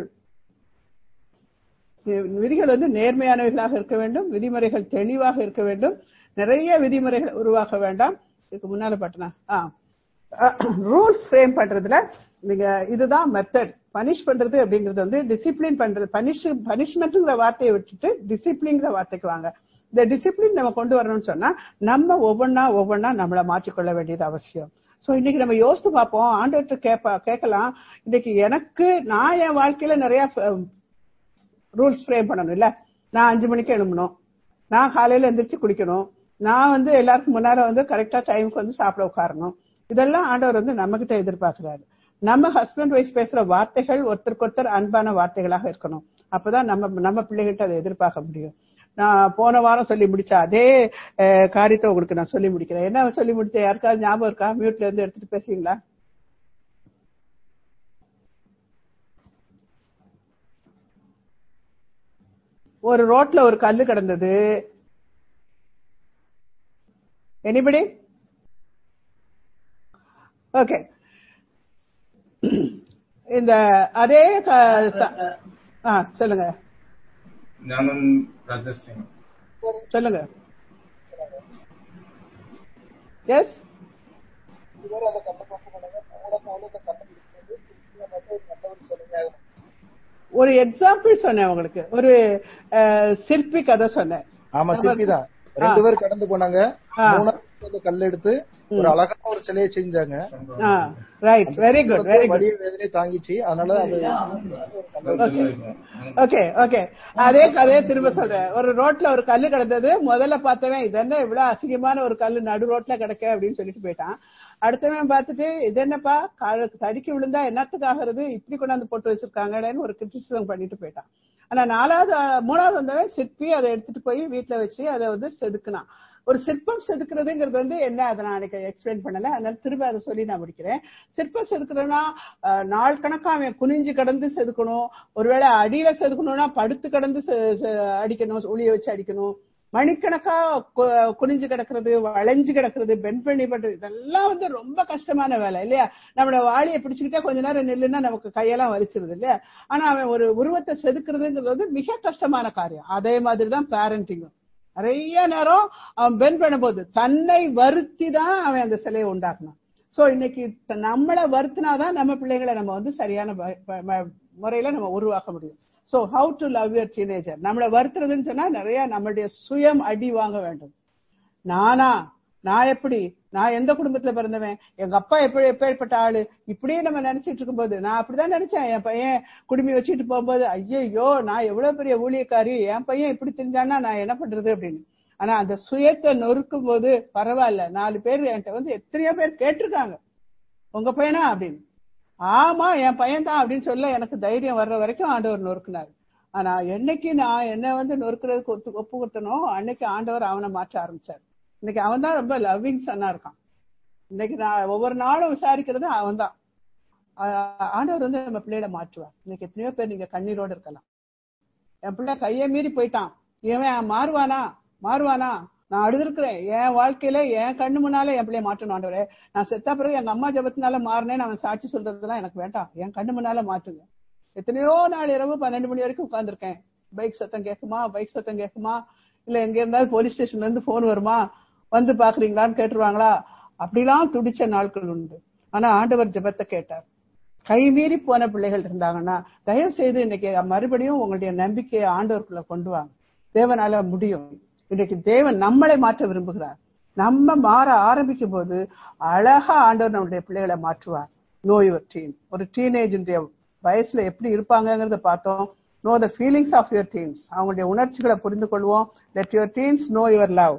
விதிகள் வந்து நேர்மையானவர்களாக இருக்க வேண்டும் விதிமுறைகள் தெளிவாக இருக்க வேண்டும் நிறைய விதிமுறைகள் உருவாக்க வேண்டாம் இதுக்கு முன்னால பட்டனா ரூல்ஸ் ஃப்ரேம் பண்றதுல நீங்க இதுதான் மெத்தட் பனிஷ் பண்றது அப்படிங்கிறது வந்து டிசிப்ளின் பண்றது பனிஷ் பனிஷ்மெண்ட்ங்கிற வார்த்தையை விட்டுட்டு டிசிப்ளின்ங்கிற வார்த்தைக்கு வாங்க இந்த டிசிப்ளின் நம்ம கொண்டு வரணும்னு சொன்னா நம்ம ஒவ்வொன்னா ஒவ்வொன்னா நம்மளை மாற்றிக்கொள்ள வேண்டியது அவசியம் சோ இன்னைக்கு நம்ம யோசித்து பார்ப்போம் ஆண்டவர்கிட்ட கேப்ப கேட்கலாம் இன்னைக்கு எனக்கு நான் என் வாழ்க்கையில நிறைய ரூல்ஸ் ஃப்ரேம் பண்ணணும் இல்ல நான் அஞ்சு மணிக்கு எழும்பணும் நான் காலையில எந்திரிச்சு குளிக்கணும் நான் வந்து எல்லாருக்கும் முன்னால வந்து கரெக்டா டைமுக்கு வந்து சாப்பிட உட்காரணும் இதெல்லாம் ஆண்டவர் வந்து நம்ம கிட்ட எதிர்பார்க்கிறாரு நம்ம ஹஸ்பண்ட் ஒய்ஃப் பேசுற வார்த்தைகள் ஒருத்தருக்கு ஒருத்தர் அன்பான வார்த்தைகளாக இருக்கணும் அப்பதான் நம்ம நம்ம பிள்ளைகிட்ட அதை எதிர்பார்க்க முடியும் நான் போன வாரம் சொல்லி முடிச்ச அதே காரியத்தை உங்களுக்கு நான் சொல்லி முடிக்கிறேன் என்ன சொல்லி முடிச்சேன் யாருக்காவது ஞாபகம் இருக்கா மியூட்ல இருந்து எடுத்துட்டு பேசுவீங்களா ஒரு ரோட்ல ஒரு கல்லு கிடந்தது எனிபடி ஓகே இந்த அதே சொல்லுங்க ஞானம் ராஜசிங் சொல்லுங்க எஸ் ஒரு எக்ஸாம்பிள் சொன்னேன் உங்களுக்கு ஒரு சிற்பி கதை சொன்னேன் ஆமா சிற்பி தான் ரெண்டு பேர் கடந்து போனாங்க மூணாவது கல் எடுத்து ஒரு அழகான ஒரு சிலையை செஞ்சாங்க right very good very good வலிய வேதனை தாங்கிச்சு அதனால அது ஓகே ஓகே அதே கதையை திரும்ப சொல்றேன் ஒரு ரோட்ல ஒரு கல்லு கிடந்தது முதல்ல பார்த்தவன் இது என்ன இவ்வளவு அசிங்கமான ஒரு கல்லு நடு ரோட்ல கிடக்க அப்படின்னு சொல்லிட்டு போயிட்டான் அடுத்தவன் பார்த்துட்டு இது என்னப்பா தடிக்கி விழுந்தா என்னத்துக்காகிறது இப்படி கொண்டாந்து போட்டு வச்சிருக்காங்கன்னு ஒரு கிரிட்டிசிசம் பண்ணிட்டு போயிட்டான் ஆனா நாலாவது மூணாவது வந்தவன் சிற்பி அதை எடுத்துட்டு போய் வீட்டுல வச்சு அதை வந்து செதுக்குனான் ஒரு சிற்பம் செதுக்குறதுங்கிறது வந்து என்ன அதை நான் எனக்கு எக்ஸ்பிளைன் பண்ணல அதனால திரும்ப அதை சொல்லி நான் முடிக்கிறேன் சிற்பம் செதுக்குறதுனா நாள் கணக்கா அவன் குனிஞ்சு கடந்து செதுக்கணும் ஒருவேளை அடியில செதுக்கணும்னா படுத்து கடந்து அடிக்கணும் ஒளிய வச்சு அடிக்கணும் மணிக்கணக்கா குனிஞ்சு கிடக்கிறது வளைஞ்சு கிடக்கிறது பெண் பண்ணி பண்றது இதெல்லாம் வந்து ரொம்ப கஷ்டமான வேலை இல்லையா நம்மளோட வாளியை பிடிச்சுக்கிட்டே கொஞ்ச நேரம் நில்லுன்னா நமக்கு கையெல்லாம் வலிச்சிருது இல்லையா ஆனா அவன் ஒரு உருவத்தை செதுக்குறதுங்கிறது வந்து மிக கஷ்டமான காரியம் அதே மாதிரிதான் பேரண்டிங்கும் நிறைய நேரம் அவன் பென் பண்ணும்போது தன்னை வருத்தி தான் அவன் அந்த சிலையை உண்டாக்குனான் சோ இன்னைக்கு நம்மளை வருத்தினாதான் நம்ம பிள்ளைகளை நம்ம வந்து சரியான முறையில நம்ம உருவாக்க முடியும் so how to love your teenager நம்மளை வருத்துறதுன்னு சொன்னா நிறைய நம்மளுடைய சுயம் அடி வாங்க வேண்டும் நானா நான் எப்படி நான் எந்த குடும்பத்துல பிறந்தவன் எங்க அப்பா எப்படி எப்பேற்பட்ட ஆளு இப்படியே நம்ம நினைச்சிட்டு இருக்கும்போது நான் அப்படிதான் நினைச்சேன் என் பையன் குடுமி வச்சுட்டு போகும்போது ஐயோ நான் எவ்வளவு பெரிய ஊழியக்காரி என் பையன் இப்படி தெரிஞ்சானா நான் என்ன பண்றது அப்படின்னு ஆனா அந்த சுயத்தை நொறுக்கும் போது பரவாயில்ல நாலு பேர் என்கிட்ட வந்து எத்தனையோ பேர் கேட்டிருக்காங்க உங்க பையனா அப்படின்னு ஆமா என் பையன் தான் அப்படின்னு சொல்ல எனக்கு தைரியம் வர்ற வரைக்கும் ஆண்டவர் நொறுக்குனாரு ஆனா என்னைக்கு நான் என்ன வந்து நொறுக்கிறதுக்கு ஒத்து ஒப்பு கொடுத்தனோ அன்னைக்கு ஆண்டவர் அவனை மாற்ற ஆரம்பிச்சாரு இன்னைக்கு அவன் தான் ரொம்ப லவ்விங் சன்னா இருக்கான் இன்னைக்கு நான் ஒவ்வொரு நாளும் விசாரிக்கிறது அவன் தான் ஆண்டவர் வந்து நம்ம பிள்ளைகளை மாற்றுவார் இன்னைக்கு எத்தனையோ பேர் நீங்க கண்ணீரோடு இருக்கலாம் என் பிள்ளை கையை மீறி போயிட்டான் இவன் மாறுவானா மாறுவானா நான் அழுதுருக்கிறேன் என் வாழ்க்கையில என் கண்ணு முன்னால என் பிள்ளைய மாற்றணும் ஆண்டவரே நான் செத்த பிறகு எங்க அம்மா ஜபத்தினால மாறினேன்னு அவன் சாட்சி சொல்றதுலாம் எனக்கு வேண்டாம் என் கண்ணு முன்னால மாற்றுங்க எத்தனையோ நாள் இரவு பன்னெண்டு மணி வரைக்கும் உட்கார்ந்திருக்கேன் பைக் சத்தம் கேட்குமா பைக் சத்தம் கேட்குமா இல்ல எங்க இருந்தாலும் போலீஸ் ஸ்டேஷன்ல இருந்து போன் வருமா வந்து பாக்குறீங்களான்னு கேட்டுருவாங்களா அப்படிலாம் துடிச்ச நாட்கள் உண்டு ஆனா ஆண்டவர் ஜெபத்தை கேட்டார் கைமீறி போன பிள்ளைகள் இருந்தாங்கன்னா தயவு செய்து இன்னைக்கு மறுபடியும் உங்களுடைய நம்பிக்கையை ஆண்டவருக்குள்ள கொண்டு வாங்க தேவனால முடியும் இன்னைக்கு தேவன் நம்மளை மாற்ற விரும்புகிறார் நம்ம மாற ஆரம்பிக்கும் போது அழகா ஆண்டவர் நம்முடைய பிள்ளைகளை மாற்றுவார் நோ யுவர் டீன் ஒரு டீனேஜுடைய வயசுல எப்படி இருப்பாங்கங்கறத பார்த்தோம் know the feelings of your teens அவங்களுடைய உணர்ச்சிகளை புரிந்து கொள்வோம் let your teens know your love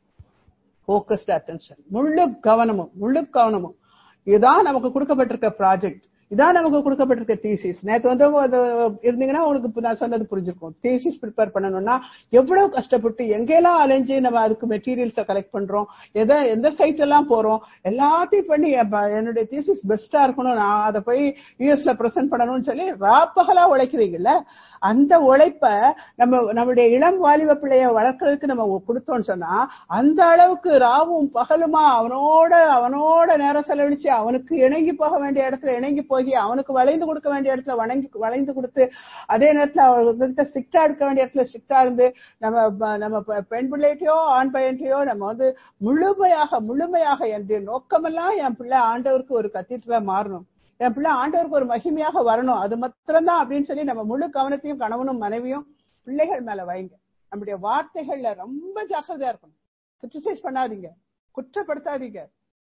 focused attention முழு கவனமும் முழு கவனமும் இதுதான் நமக்கு கொடுக்கப்பட்டிருக்க ப்ராஜெக்ட் இதான் நமக்கு கொடுக்கப்பட்டிருக்க தீசிஸ் நேத்து வந்து அது இருந்தீங்கன்னா உங்களுக்கு நான் சொன்னது புரிஞ்சிருக்கும் தீசிஸ் ப்ரிப்பேர் பண்ணணும்னா எவ்வளவு கஷ்டப்பட்டு எங்கெல்லாம் அலைஞ்சு நம்ம அதுக்கு மெட்டீரியல்ஸை கலெக்ட் பண்றோம் எதை எந்த சைட் எல்லாம் போறோம் எல்லாத்தையும் பண்ணி என்னுடைய தீசிஸ் பெஸ்டா இருக்கணும் நான் அதை போய் யூஎஸ்ல ப்ரெசென்ட் பண்ணணும்னு சொல்லி ராப்பகலா உழைக்கிறீங்கல்ல அந்த உழைப்ப நம்ம நம்மளுடைய இளம் வாலிப பிள்ளைய வளர்க்கறதுக்கு நம்ம கொடுத்தோம்னு சொன்னா அந்த அளவுக்கு ராவும் பகலுமா அவனோட அவனோட நேரம் செலவழிச்சு அவனுக்கு இணங்கி போக வேண்டிய இடத்துல இணங்கி போய் அவனுக்கு வளைந்து கொடுக்க வேண்டிய இடத்துல வணங்கி வளைந்து கொடுத்து அதே நேரத்துல அவங்ககிட்ட ஸ்ட்ரிக்டா இருக்க வேண்டிய இடத்துல ஸ்ட்ரிக்டா இருந்து நம்ம நம்ம பெண் பிள்ளைகிட்டயோ ஆண் பையன்கிட்டயோ நம்ம வந்து முழுமையாக முழுமையாக என்னுடைய நோக்கமெல்லாம் என் பிள்ளை ஆண்டவருக்கு ஒரு கத்திட்டுல மாறணும் என் பிள்ளை ஆண்டவருக்கு ஒரு மகிமையாக வரணும் அது மாத்திரம்தான் அப்படின்னு சொல்லி நம்ம முழு கவனத்தையும் கணவனும் மனைவியும் பிள்ளைகள் மேல வைங்க நம்முடைய வார்த்தைகள்ல ரொம்ப ஜாக்கிரதையா இருக்கணும் கிரிட்டிசைஸ் பண்ணாதீங்க குற்றப்படுத்தாதீங்க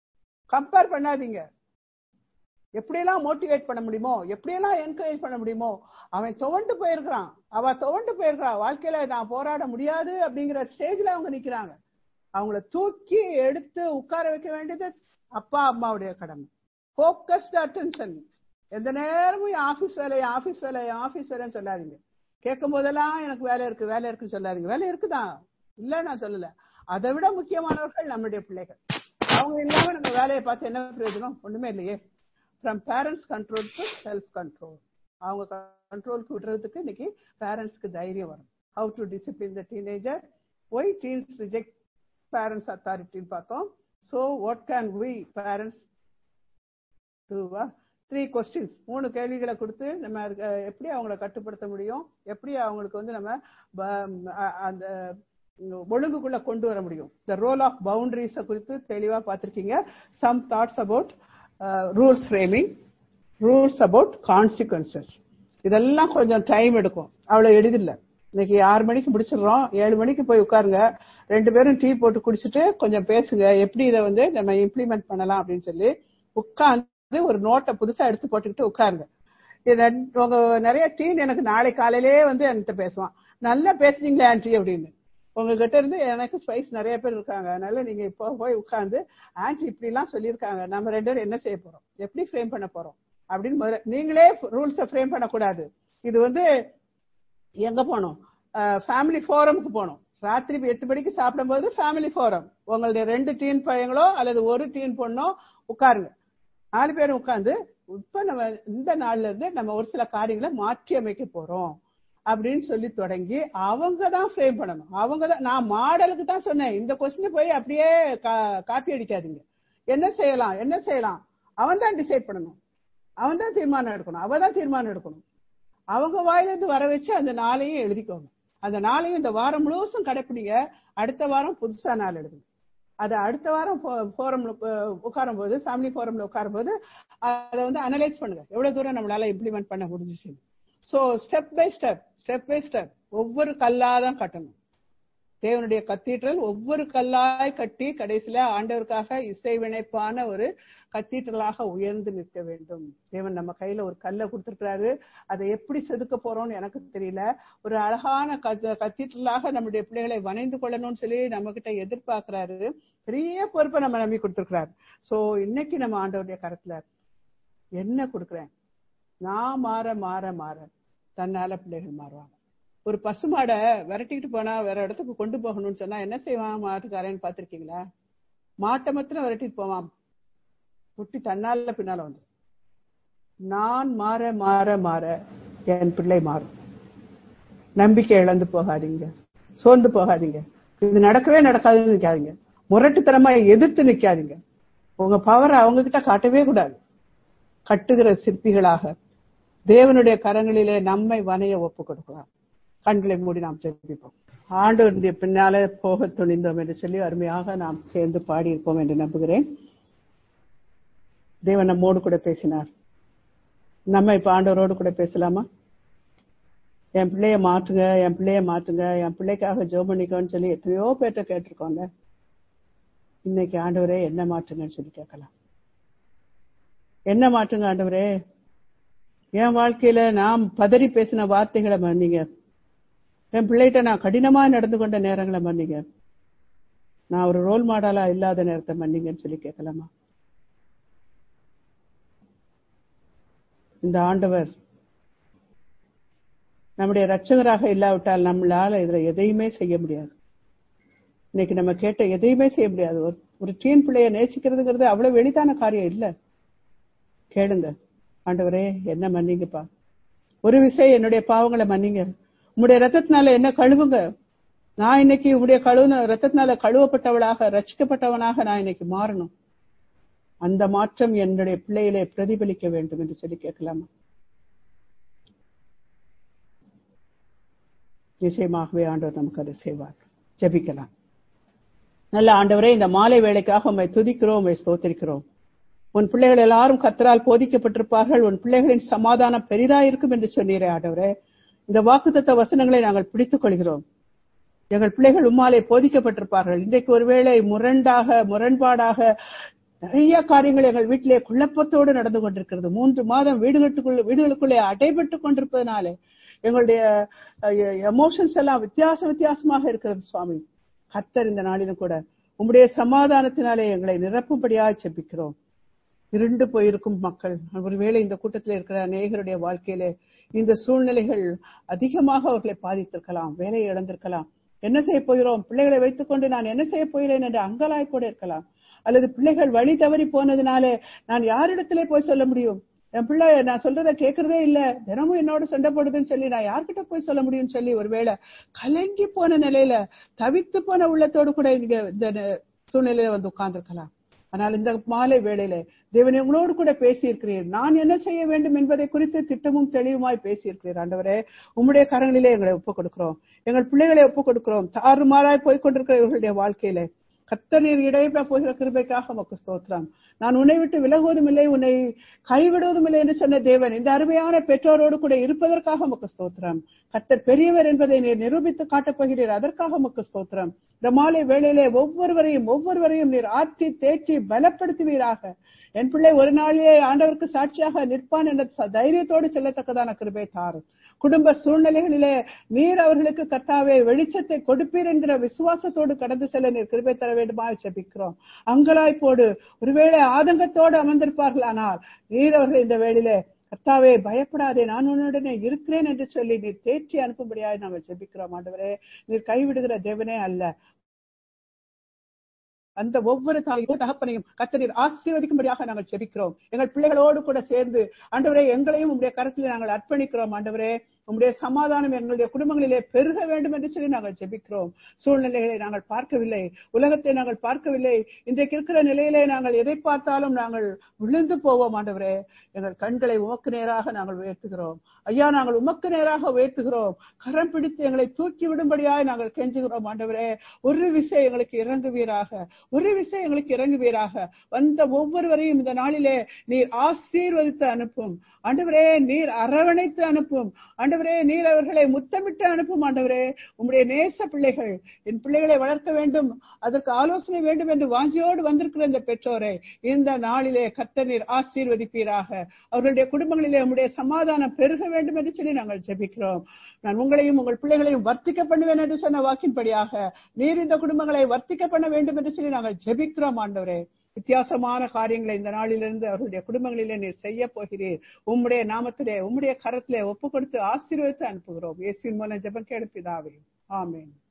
கம்பேர் பண்ணாதீங்க எப்படியெல்லாம் மோட்டிவேட் பண்ண முடியுமோ எப்படியெல்லாம் என்கரேஜ் பண்ண முடியுமோ அவன் துவண்டு போயிருக்கிறான் அவ துவண்டு போயிருக்கிறான் வாழ்க்கையில நான் போராட முடியாது அப்படிங்கிற ஸ்டேஜ்ல அவங்க நிக்கிறாங்க அவங்கள தூக்கி எடுத்து உட்கார வைக்க வேண்டியது அப்பா அம்மாவுடைய கடமை போக்கஸ்ட் அட்டென்ஷன் எந்த நேரமும் ஆபீஸ் வேலை ஆபீஸ் வேலை ஆபீஸ் வேலைன்னு சொல்லாதீங்க கேட்கும் போதெல்லாம் எனக்கு வேலை இருக்கு வேலை இருக்குன்னு சொல்லாதீங்க வேலை இருக்குதான் இல்ல நான் சொல்லல அதை விட முக்கியமானவர்கள் நம்மளுடைய பிள்ளைகள் அவங்க இல்லாம நம்ம வேலையை பார்த்து என்ன பிரயோஜனம் ஒண்ணுமே இல்லையே from parents control to self control அவங்க கண்ட்ரோலுக்கு விடுறதுக்கு இன்னைக்கு பேரண்ட்ஸ்க்கு தைரியம் வரும் how to discipline the teenager why teens reject parents அத்தாரிட்டின்னு பார்த்தோம் so what can we parents டூவா த்ரீ கொஸ்டின்ஸ் மூணு கேள்விகளை கொடுத்து நம்ம அதுக்கு எப்படி அவங்கள கட்டுப்படுத்த முடியும் எப்படி அவங்களுக்கு வந்து நம்ம அந்த ஒழுங்குக்குள்ள கொண்டு வர முடியும் த ரோல் ஆஃப் பவுண்டரிஸ குறித்து தெளிவா பார்த்திருக்கீங்க some thoughts about rules framing rules about consequences இதெல்லாம் கொஞ்சம் டைம் எடுக்கும் அவ்வளவு எளிதில்லை இன்னைக்கு ஆறு மணிக்கு முடிச்சிடுறோம் ஏழு மணிக்கு போய் உட்காருங்க ரெண்டு பேரும் டீ போட்டு குடிச்சிட்டு கொஞ்சம் பேசுங்க எப்படி இதை வந்து நம்ம இம்ப்ளிமெண்ட் பண்ணலாம் அப்படின்னு சொல்லி உட்கார்ந்து ஒரு நோட்டை புதுசா எடுத்து போட்டுக்கிட்டு உட்காருங்க உங்க நிறைய டீன் எனக்கு நாளை காலையிலே வந்து என்கிட்ட பேசுவான் நல்லா பேசுனீங்களே ஆன்டி அப்படின்னு உங்ககிட்ட இருந்து எனக்கு ஸ்பைஸ் நிறைய பேர் இருக்காங்க அதனால நீங்க இப்போ போய் உட்கார்ந்து ஆன்டி இப்படி எல்லாம் சொல்லியிருக்காங்க நம்ம ரெண்டு பேரும் என்ன செய்ய போறோம் எப்படி ஃப்ரேம் பண்ண போறோம் அப்படின்னு முதல்ல நீங்களே ரூல்ஸை ஃப்ரேம் பண்ணக்கூடாது இது வந்து எங்க போனோம் ஃபேமிலி ஃபோரமுக்கு போனோம் ராத்திரி எட்டு மணிக்கு சாப்பிடும் போது ஃபேமிலி ஃபோரம் உங்களுடைய ரெண்டு டீன் பையங்களோ அல்லது ஒரு டீன் பொண்ணோ உட்காருங்க நாலு பேரும் உட்கார்ந்து இப்ப நம்ம இந்த நாள்ல இருந்து நம்ம ஒரு சில காரியங்களை மாற்றி அமைக்க போறோம் அப்படின்னு சொல்லி தொடங்கி அவங்க தான் ஃப்ரேம் பண்ணணும் அவங்க தான் நான் மாடலுக்கு தான் சொன்னேன் இந்த கொஸ்டின் போய் அப்படியே காப்பி அடிக்காதீங்க என்ன செய்யலாம் என்ன செய்யலாம் அவன் தான் டிசைட் பண்ணணும் அவன் தான் தீர்மானம் எடுக்கணும் அவ தான் தீர்மானம் எடுக்கணும் அவங்க வாயிலிருந்து வர வச்சு அந்த நாளையும் எழுதிக்கோங்க அந்த நாளையும் இந்த வாரம் முழுவதும் கடைப்பிடிங்க அடுத்த வாரம் புதுசா நாள் எழுதுங்க அது அடுத்த வாரம் ஃபோரம்ல உட்காரும் போது ஃபேமிலி ஃபோரம்ல உட்காரும் போது அதை வந்து அனலைஸ் பண்ணுங்க எவ்வளவு தூரம் நம்மளால இம்ப்ளிமெண்ட் பண்ண முடிஞ்சிச்சு so step by step step by step ஒவ்வொரு கல்லாதான் கட்டணும் தேவனுடைய கத்தீட்ரல் ஒவ்வொரு கல்லாய் கட்டி கடைசியில ஆண்டவருக்காக இசை வினைப்பான ஒரு கத்தீட்ரலாக உயர்ந்து நிற்க வேண்டும் தேவன் நம்ம கையில ஒரு கல்லை கொடுத்திருக்கிறாரு அதை எப்படி செதுக்க போறோம்னு எனக்கு தெரியல ஒரு அழகான கத்தீட்ரலாக நம்முடைய பிள்ளைகளை வணைந்து கொள்ளணும்னு சொல்லி நம்ம கிட்ட எதிர்பார்க்கிறாரு பெரிய பொறுப்பை நம்ம நம்பி கொடுத்திருக்கிறாரு சோ இன்னைக்கு நம்ம ஆண்டவருடைய கரத்துல என்ன கொடுக்குறேன் நான் மாற மாற மாற தன்னால பிள்ளைகள் மாறுவாங்க ஒரு பசுமாடை விரட்டிக்கிட்டு போனா வேற இடத்துக்கு கொண்டு போகணும்னு சொன்னா என்ன செய்வான் மாட்டுக்காரன்னு பாத்திருக்கீங்களா மாட்டை மாத்திரம் விரட்டிட்டு போவான் குட்டி தன்னால பின்னால வந்து நான் மாற மாற மாற என் பிள்ளை மாறும் நம்பிக்கை இழந்து போகாதீங்க சோர்ந்து போகாதீங்க இது நடக்கவே நடக்காதுன்னு நிக்காதீங்க முரட்டுத்தனமா எதிர்த்து நிக்காதீங்க உங்க பவரை அவங்க கிட்ட காட்டவே கூடாது கட்டுகிற சிற்பிகளாக தேவனுடைய கரங்களிலே நம்மை வனைய ஒப்பு கொடுக்கலாம் கண்களை மூடி நாம் ஜெபிப்போம் ஆண்டவருடைய பின்னாலே போக துணிந்தோம் என்று சொல்லி அருமையாக நாம் சேர்ந்து பாடியிருப்போம் என்று நம்புகிறேன் தேவன் நம்மோடு கூட பேசினார் நம்ம இப்ப ஆண்டவரோடு கூட பேசலாமா என் பிள்ளைய மாற்றுங்க என் பிள்ளைய மாற்றுங்க என் பிள்ளைக்காக ஜோ பண்ணிக்கோன்னு சொல்லி எத்தனையோ பேர்ட்ட கேட்டிருக்கோங்க இன்னைக்கு ஆண்டவரே என்ன மாற்றுங்கன்னு சொல்லி கேட்கலாம் என்ன மாற்றுங்க ஆண்டவரே என் வாழ்க்கையில நான் பதறி பேசின வார்த்தைகளை மன்னிங்க என் பிள்ளைகிட்ட நான் கடினமா நடந்து கொண்ட நேரங்களை மன்னிங்க நான் ஒரு ரோல் மாடலா இல்லாத நேரத்தை மன்னிங்கன்னு சொல்லி கேட்கலாமா இந்த ஆண்டவர் நம்முடைய ரட்சகராக இல்லாவிட்டால் நம்மளால இதுல எதையுமே செய்ய முடியாது இன்னைக்கு நம்ம கேட்ட எதையுமே செய்ய முடியாது ஒரு ஒரு டீன் பிள்ளைய நேசிக்கிறதுங்கிறது அவ்வளவு எளிதான காரியம் இல்ல கேளுங்க ஆண்டவரே என்ன மன்னிங்கப்பா ஒரு விஷயம் என்னுடைய பாவங்களை மன்னிங்க உங்களுடைய ரத்தத்தினால என்ன கழுவுங்க நான் இன்னைக்கு உங்களுடைய கழுவுன ரத்தத்தினால கழுவப்பட்டவளாக ரட்சிக்கப்பட்டவனாக நான் இன்னைக்கு மாறணும் அந்த மாற்றம் என்னுடைய பிள்ளையிலே பிரதிபலிக்க வேண்டும் என்று சொல்லி கேட்கலாமா நிச்சயமாகவே ஆண்டவர் நமக்கு அதை செய்வார் ஜெபிக்கலாம் நல்ல ஆண்டவரே இந்த மாலை வேலைக்காக உண்மை துதிக்கிறோம் உண்மை ஸ்தோத்திரிக்கிறோம் உன் பிள்ளைகள் எல்லாரும் கத்தரால் போதிக்கப்பட்டிருப்பார்கள் உன் பிள்ளைகளின் சமாதானம் பெரிதா இருக்கும் என்று சொன்னீரே ஆண்டவரே இந்த வாக்குத்தத்த வசனங்களை நாங்கள் பிடித்துக் கொள்கிறோம் எங்கள் பிள்ளைகள் உம்மாலே போதிக்கப்பட்டிருப்பார்கள் இன்றைக்கு ஒருவேளை முரண்டாக முரண்பாடாக நிறைய காரியங்கள் எங்கள் வீட்டிலே குழப்பத்தோடு நடந்து கொண்டிருக்கிறது மூன்று மாதம் வீடுகளுக்குள்ள வீடுகளுக்குள்ளே அடைபட்டு கொண்டிருப்பதனாலே எங்களுடைய எமோஷன்ஸ் எல்லாம் வித்தியாச வித்தியாசமாக இருக்கிறது சுவாமி கத்தர் இந்த நாளிலும் கூட உம்முடைய சமாதானத்தினாலே எங்களை நிரப்பும்படியாக செபிக்கிறோம் இருண்டு போயிருக்கும் மக்கள் ஒருவேளை இந்த கூட்டத்தில் இருக்கிற அநேகருடைய வாழ்க்கையிலே இந்த சூழ்நிலைகள் அதிகமாக அவர்களை பாதித்திருக்கலாம் வேலையை இழந்திருக்கலாம் என்ன செய்ய போகிறோம் பிள்ளைகளை வைத்துக் கொண்டு நான் என்ன செய்ய போகிறேன் என்று அங்கலாய் கூட இருக்கலாம் அல்லது பிள்ளைகள் வழி தவறி போனதுனாலே நான் யாரிடத்திலே போய் சொல்ல முடியும் என் பிள்ளை நான் சொல்றத கேட்கறதே இல்ல தினமும் என்னோட சண்டை போடுதுன்னு சொல்லி நான் யார்கிட்ட போய் சொல்ல முடியும்னு சொல்லி ஒருவேளை கலங்கி போன நிலையில தவித்து போன உள்ளத்தோடு கூட இங்க இந்த சூழ்நிலையில வந்து உட்கார்ந்துருக்கலாம் ஆனால் இந்த மாலை வேளையில தேவன் உங்களோடு கூட பேசியிருக்கிறீர் நான் என்ன செய்ய வேண்டும் என்பதை குறித்து திட்டமும் தெளிவுமாய் பேசியிருக்கிறீர் ஆண்டவரே உம்முடைய கரங்களிலே எங்களை ஒப்புக் கொடுக்கிறோம் எங்கள் பிள்ளைகளை ஒப்புக் கொடுக்கிறோம் தாறுமாறாய் போய் கொண்டிருக்கிற இவர்களுடைய வாழ்க்கையில கத்தனீர் இடையிட போகிற கிருபைக்காக உமக்கு ஸ்தோத்திரம் நான் உன்னை விட்டு விலகுவதும் இல்லை உன்னை கைவிடுவதும் இல்லை என்று சொன்ன தேவன் இந்த அருமையான பெற்றோரோடு கூட இருப்பதற்காக உமக்கு ஸ்தோத்திரம் கத்தர் பெரியவர் என்பதை நீர் நிரூபித்து காட்டப் போகிறீர் அதற்காக உமக்கு ஸ்தோத்திரம் இந்த மாலை வேளையிலே ஒவ்வொருவரையும் ஒவ்வொருவரையும் நீர் ஆற்றி தேற்றி பலப்படுத்துவீராக என் பிள்ளை ஒரு நாளிலே ஆண்டவருக்கு சாட்சியாக நிற்பான் என்ற தைரியத்தோடு செல்லத்தக்கதான கிருபை தாரும் குடும்ப சூழ்நிலைகளிலே நீர் அவர்களுக்கு கர்த்தாவே வெளிச்சத்தை கொடுப்பீர் என்கிற விசுவாசத்தோடு கடந்து செல்ல நீர் கிருபை தர வேண்டுமா ஜெபிக்கிறோம் அங்கலாய்ப்போடு ஒருவேளை ஆதங்கத்தோடு அமர்ந்திருப்பார்கள் ஆனால் நீர் அவர்கள் இந்த வேளையிலே கர்த்தாவே பயப்படாதே நான் உன்னுடனே இருக்கிறேன் என்று சொல்லி நீர் தேற்றி அனுப்பும்படியாக நாங்கள் ஜெபிக்கிறோம் ஆண்டவரே நீர் கைவிடுகிற தேவனே அல்ல அந்த ஒவ்வொரு தாயும் தகப்பனையும் கத்தனீர் ஆசீர்வதிக்கும்படியாக நாங்கள் செபிக்கிறோம் எங்கள் பிள்ளைகளோடு கூட சேர்ந்து ஆண்டவரே எங்களையும் உங்களுடைய கருத்தில் நாங்கள் அர்ப்பணிக்கிறோம் ஆண்டவரே உங்களுடைய சமாதானம் எங்களுடைய குடும்பங்களிலே பெருக வேண்டும் என்று சொல்லி நாங்கள் ஜெபிக்கிறோம் சூழ்நிலைகளை நாங்கள் பார்க்கவில்லை உலகத்தை நாங்கள் பார்க்கவில்லை இன்றைக்கு இருக்கிற நிலையிலே நாங்கள் எதை பார்த்தாலும் நாங்கள் விழுந்து போவோம் ஆண்டவரே எங்கள் கண்களை உமக்கு நேராக நாங்கள் உயர்த்துகிறோம் ஐயா நாங்கள் உமக்கு நேராக உயர்த்துகிறோம் கரம் பிடித்து எங்களை தூக்கி விடும்படியாய் நாங்கள் கெஞ்சுகிறோம் ஆண்டவரே ஒரு விசை எங்களுக்கு இறங்குவீராக ஒரு விசை எங்களுக்கு இறங்குவீராக வந்த ஒவ்வொருவரையும் இந்த நாளிலே நீர் ஆசீர்வதித்து அனுப்பும் ஆண்டவரே நீர் அரவணைத்து அனுப்பும் ஆண்டவரே நீர் அவர்களை முத்தமிட்டு அனுப்பும் ஆண்டவரே உம்முடைய நேச பிள்ளைகள் என் பிள்ளைகளை வளர்க்க வேண்டும் அதற்கு ஆலோசனை வேண்டும் என்று வாஞ்சியோடு வந்திருக்கிற இந்த பெற்றோரை இந்த நாளிலே கத்த நீர் ஆசீர்வதிப்பீராக அவர்களுடைய குடும்பங்களிலே உம்முடைய சமாதானம் பெருக வேண்டும் என்று சொல்லி நாங்கள் ஜெபிக்கிறோம் நான் உங்களையும் உங்கள் பிள்ளைகளையும் வர்த்திக்க பண்ணுவேன் என்று சொன்ன வாக்கின்படியாக நீர் இந்த குடும்பங்களை வர்த்திக்க பண்ண வேண்டும் என்று சொல்லி நாங்கள் ஜெபிக்கிறோம் ஆண்டவரே வித்தியாசமான காரியங்களை இந்த நாளிலிருந்து அவர்களுடைய குடும்பங்களிலே நீர் செய்ய போகிறீர் உம்முடைய நாமத்திலே உம்முடைய கரத்திலே ஒப்பு கொடுத்து ஆசீர்வதித்து அனுப்புகிறோம் இயேசுவின் மூலம் ஜெபம் கேளுப்பிதாவே ஆமேன்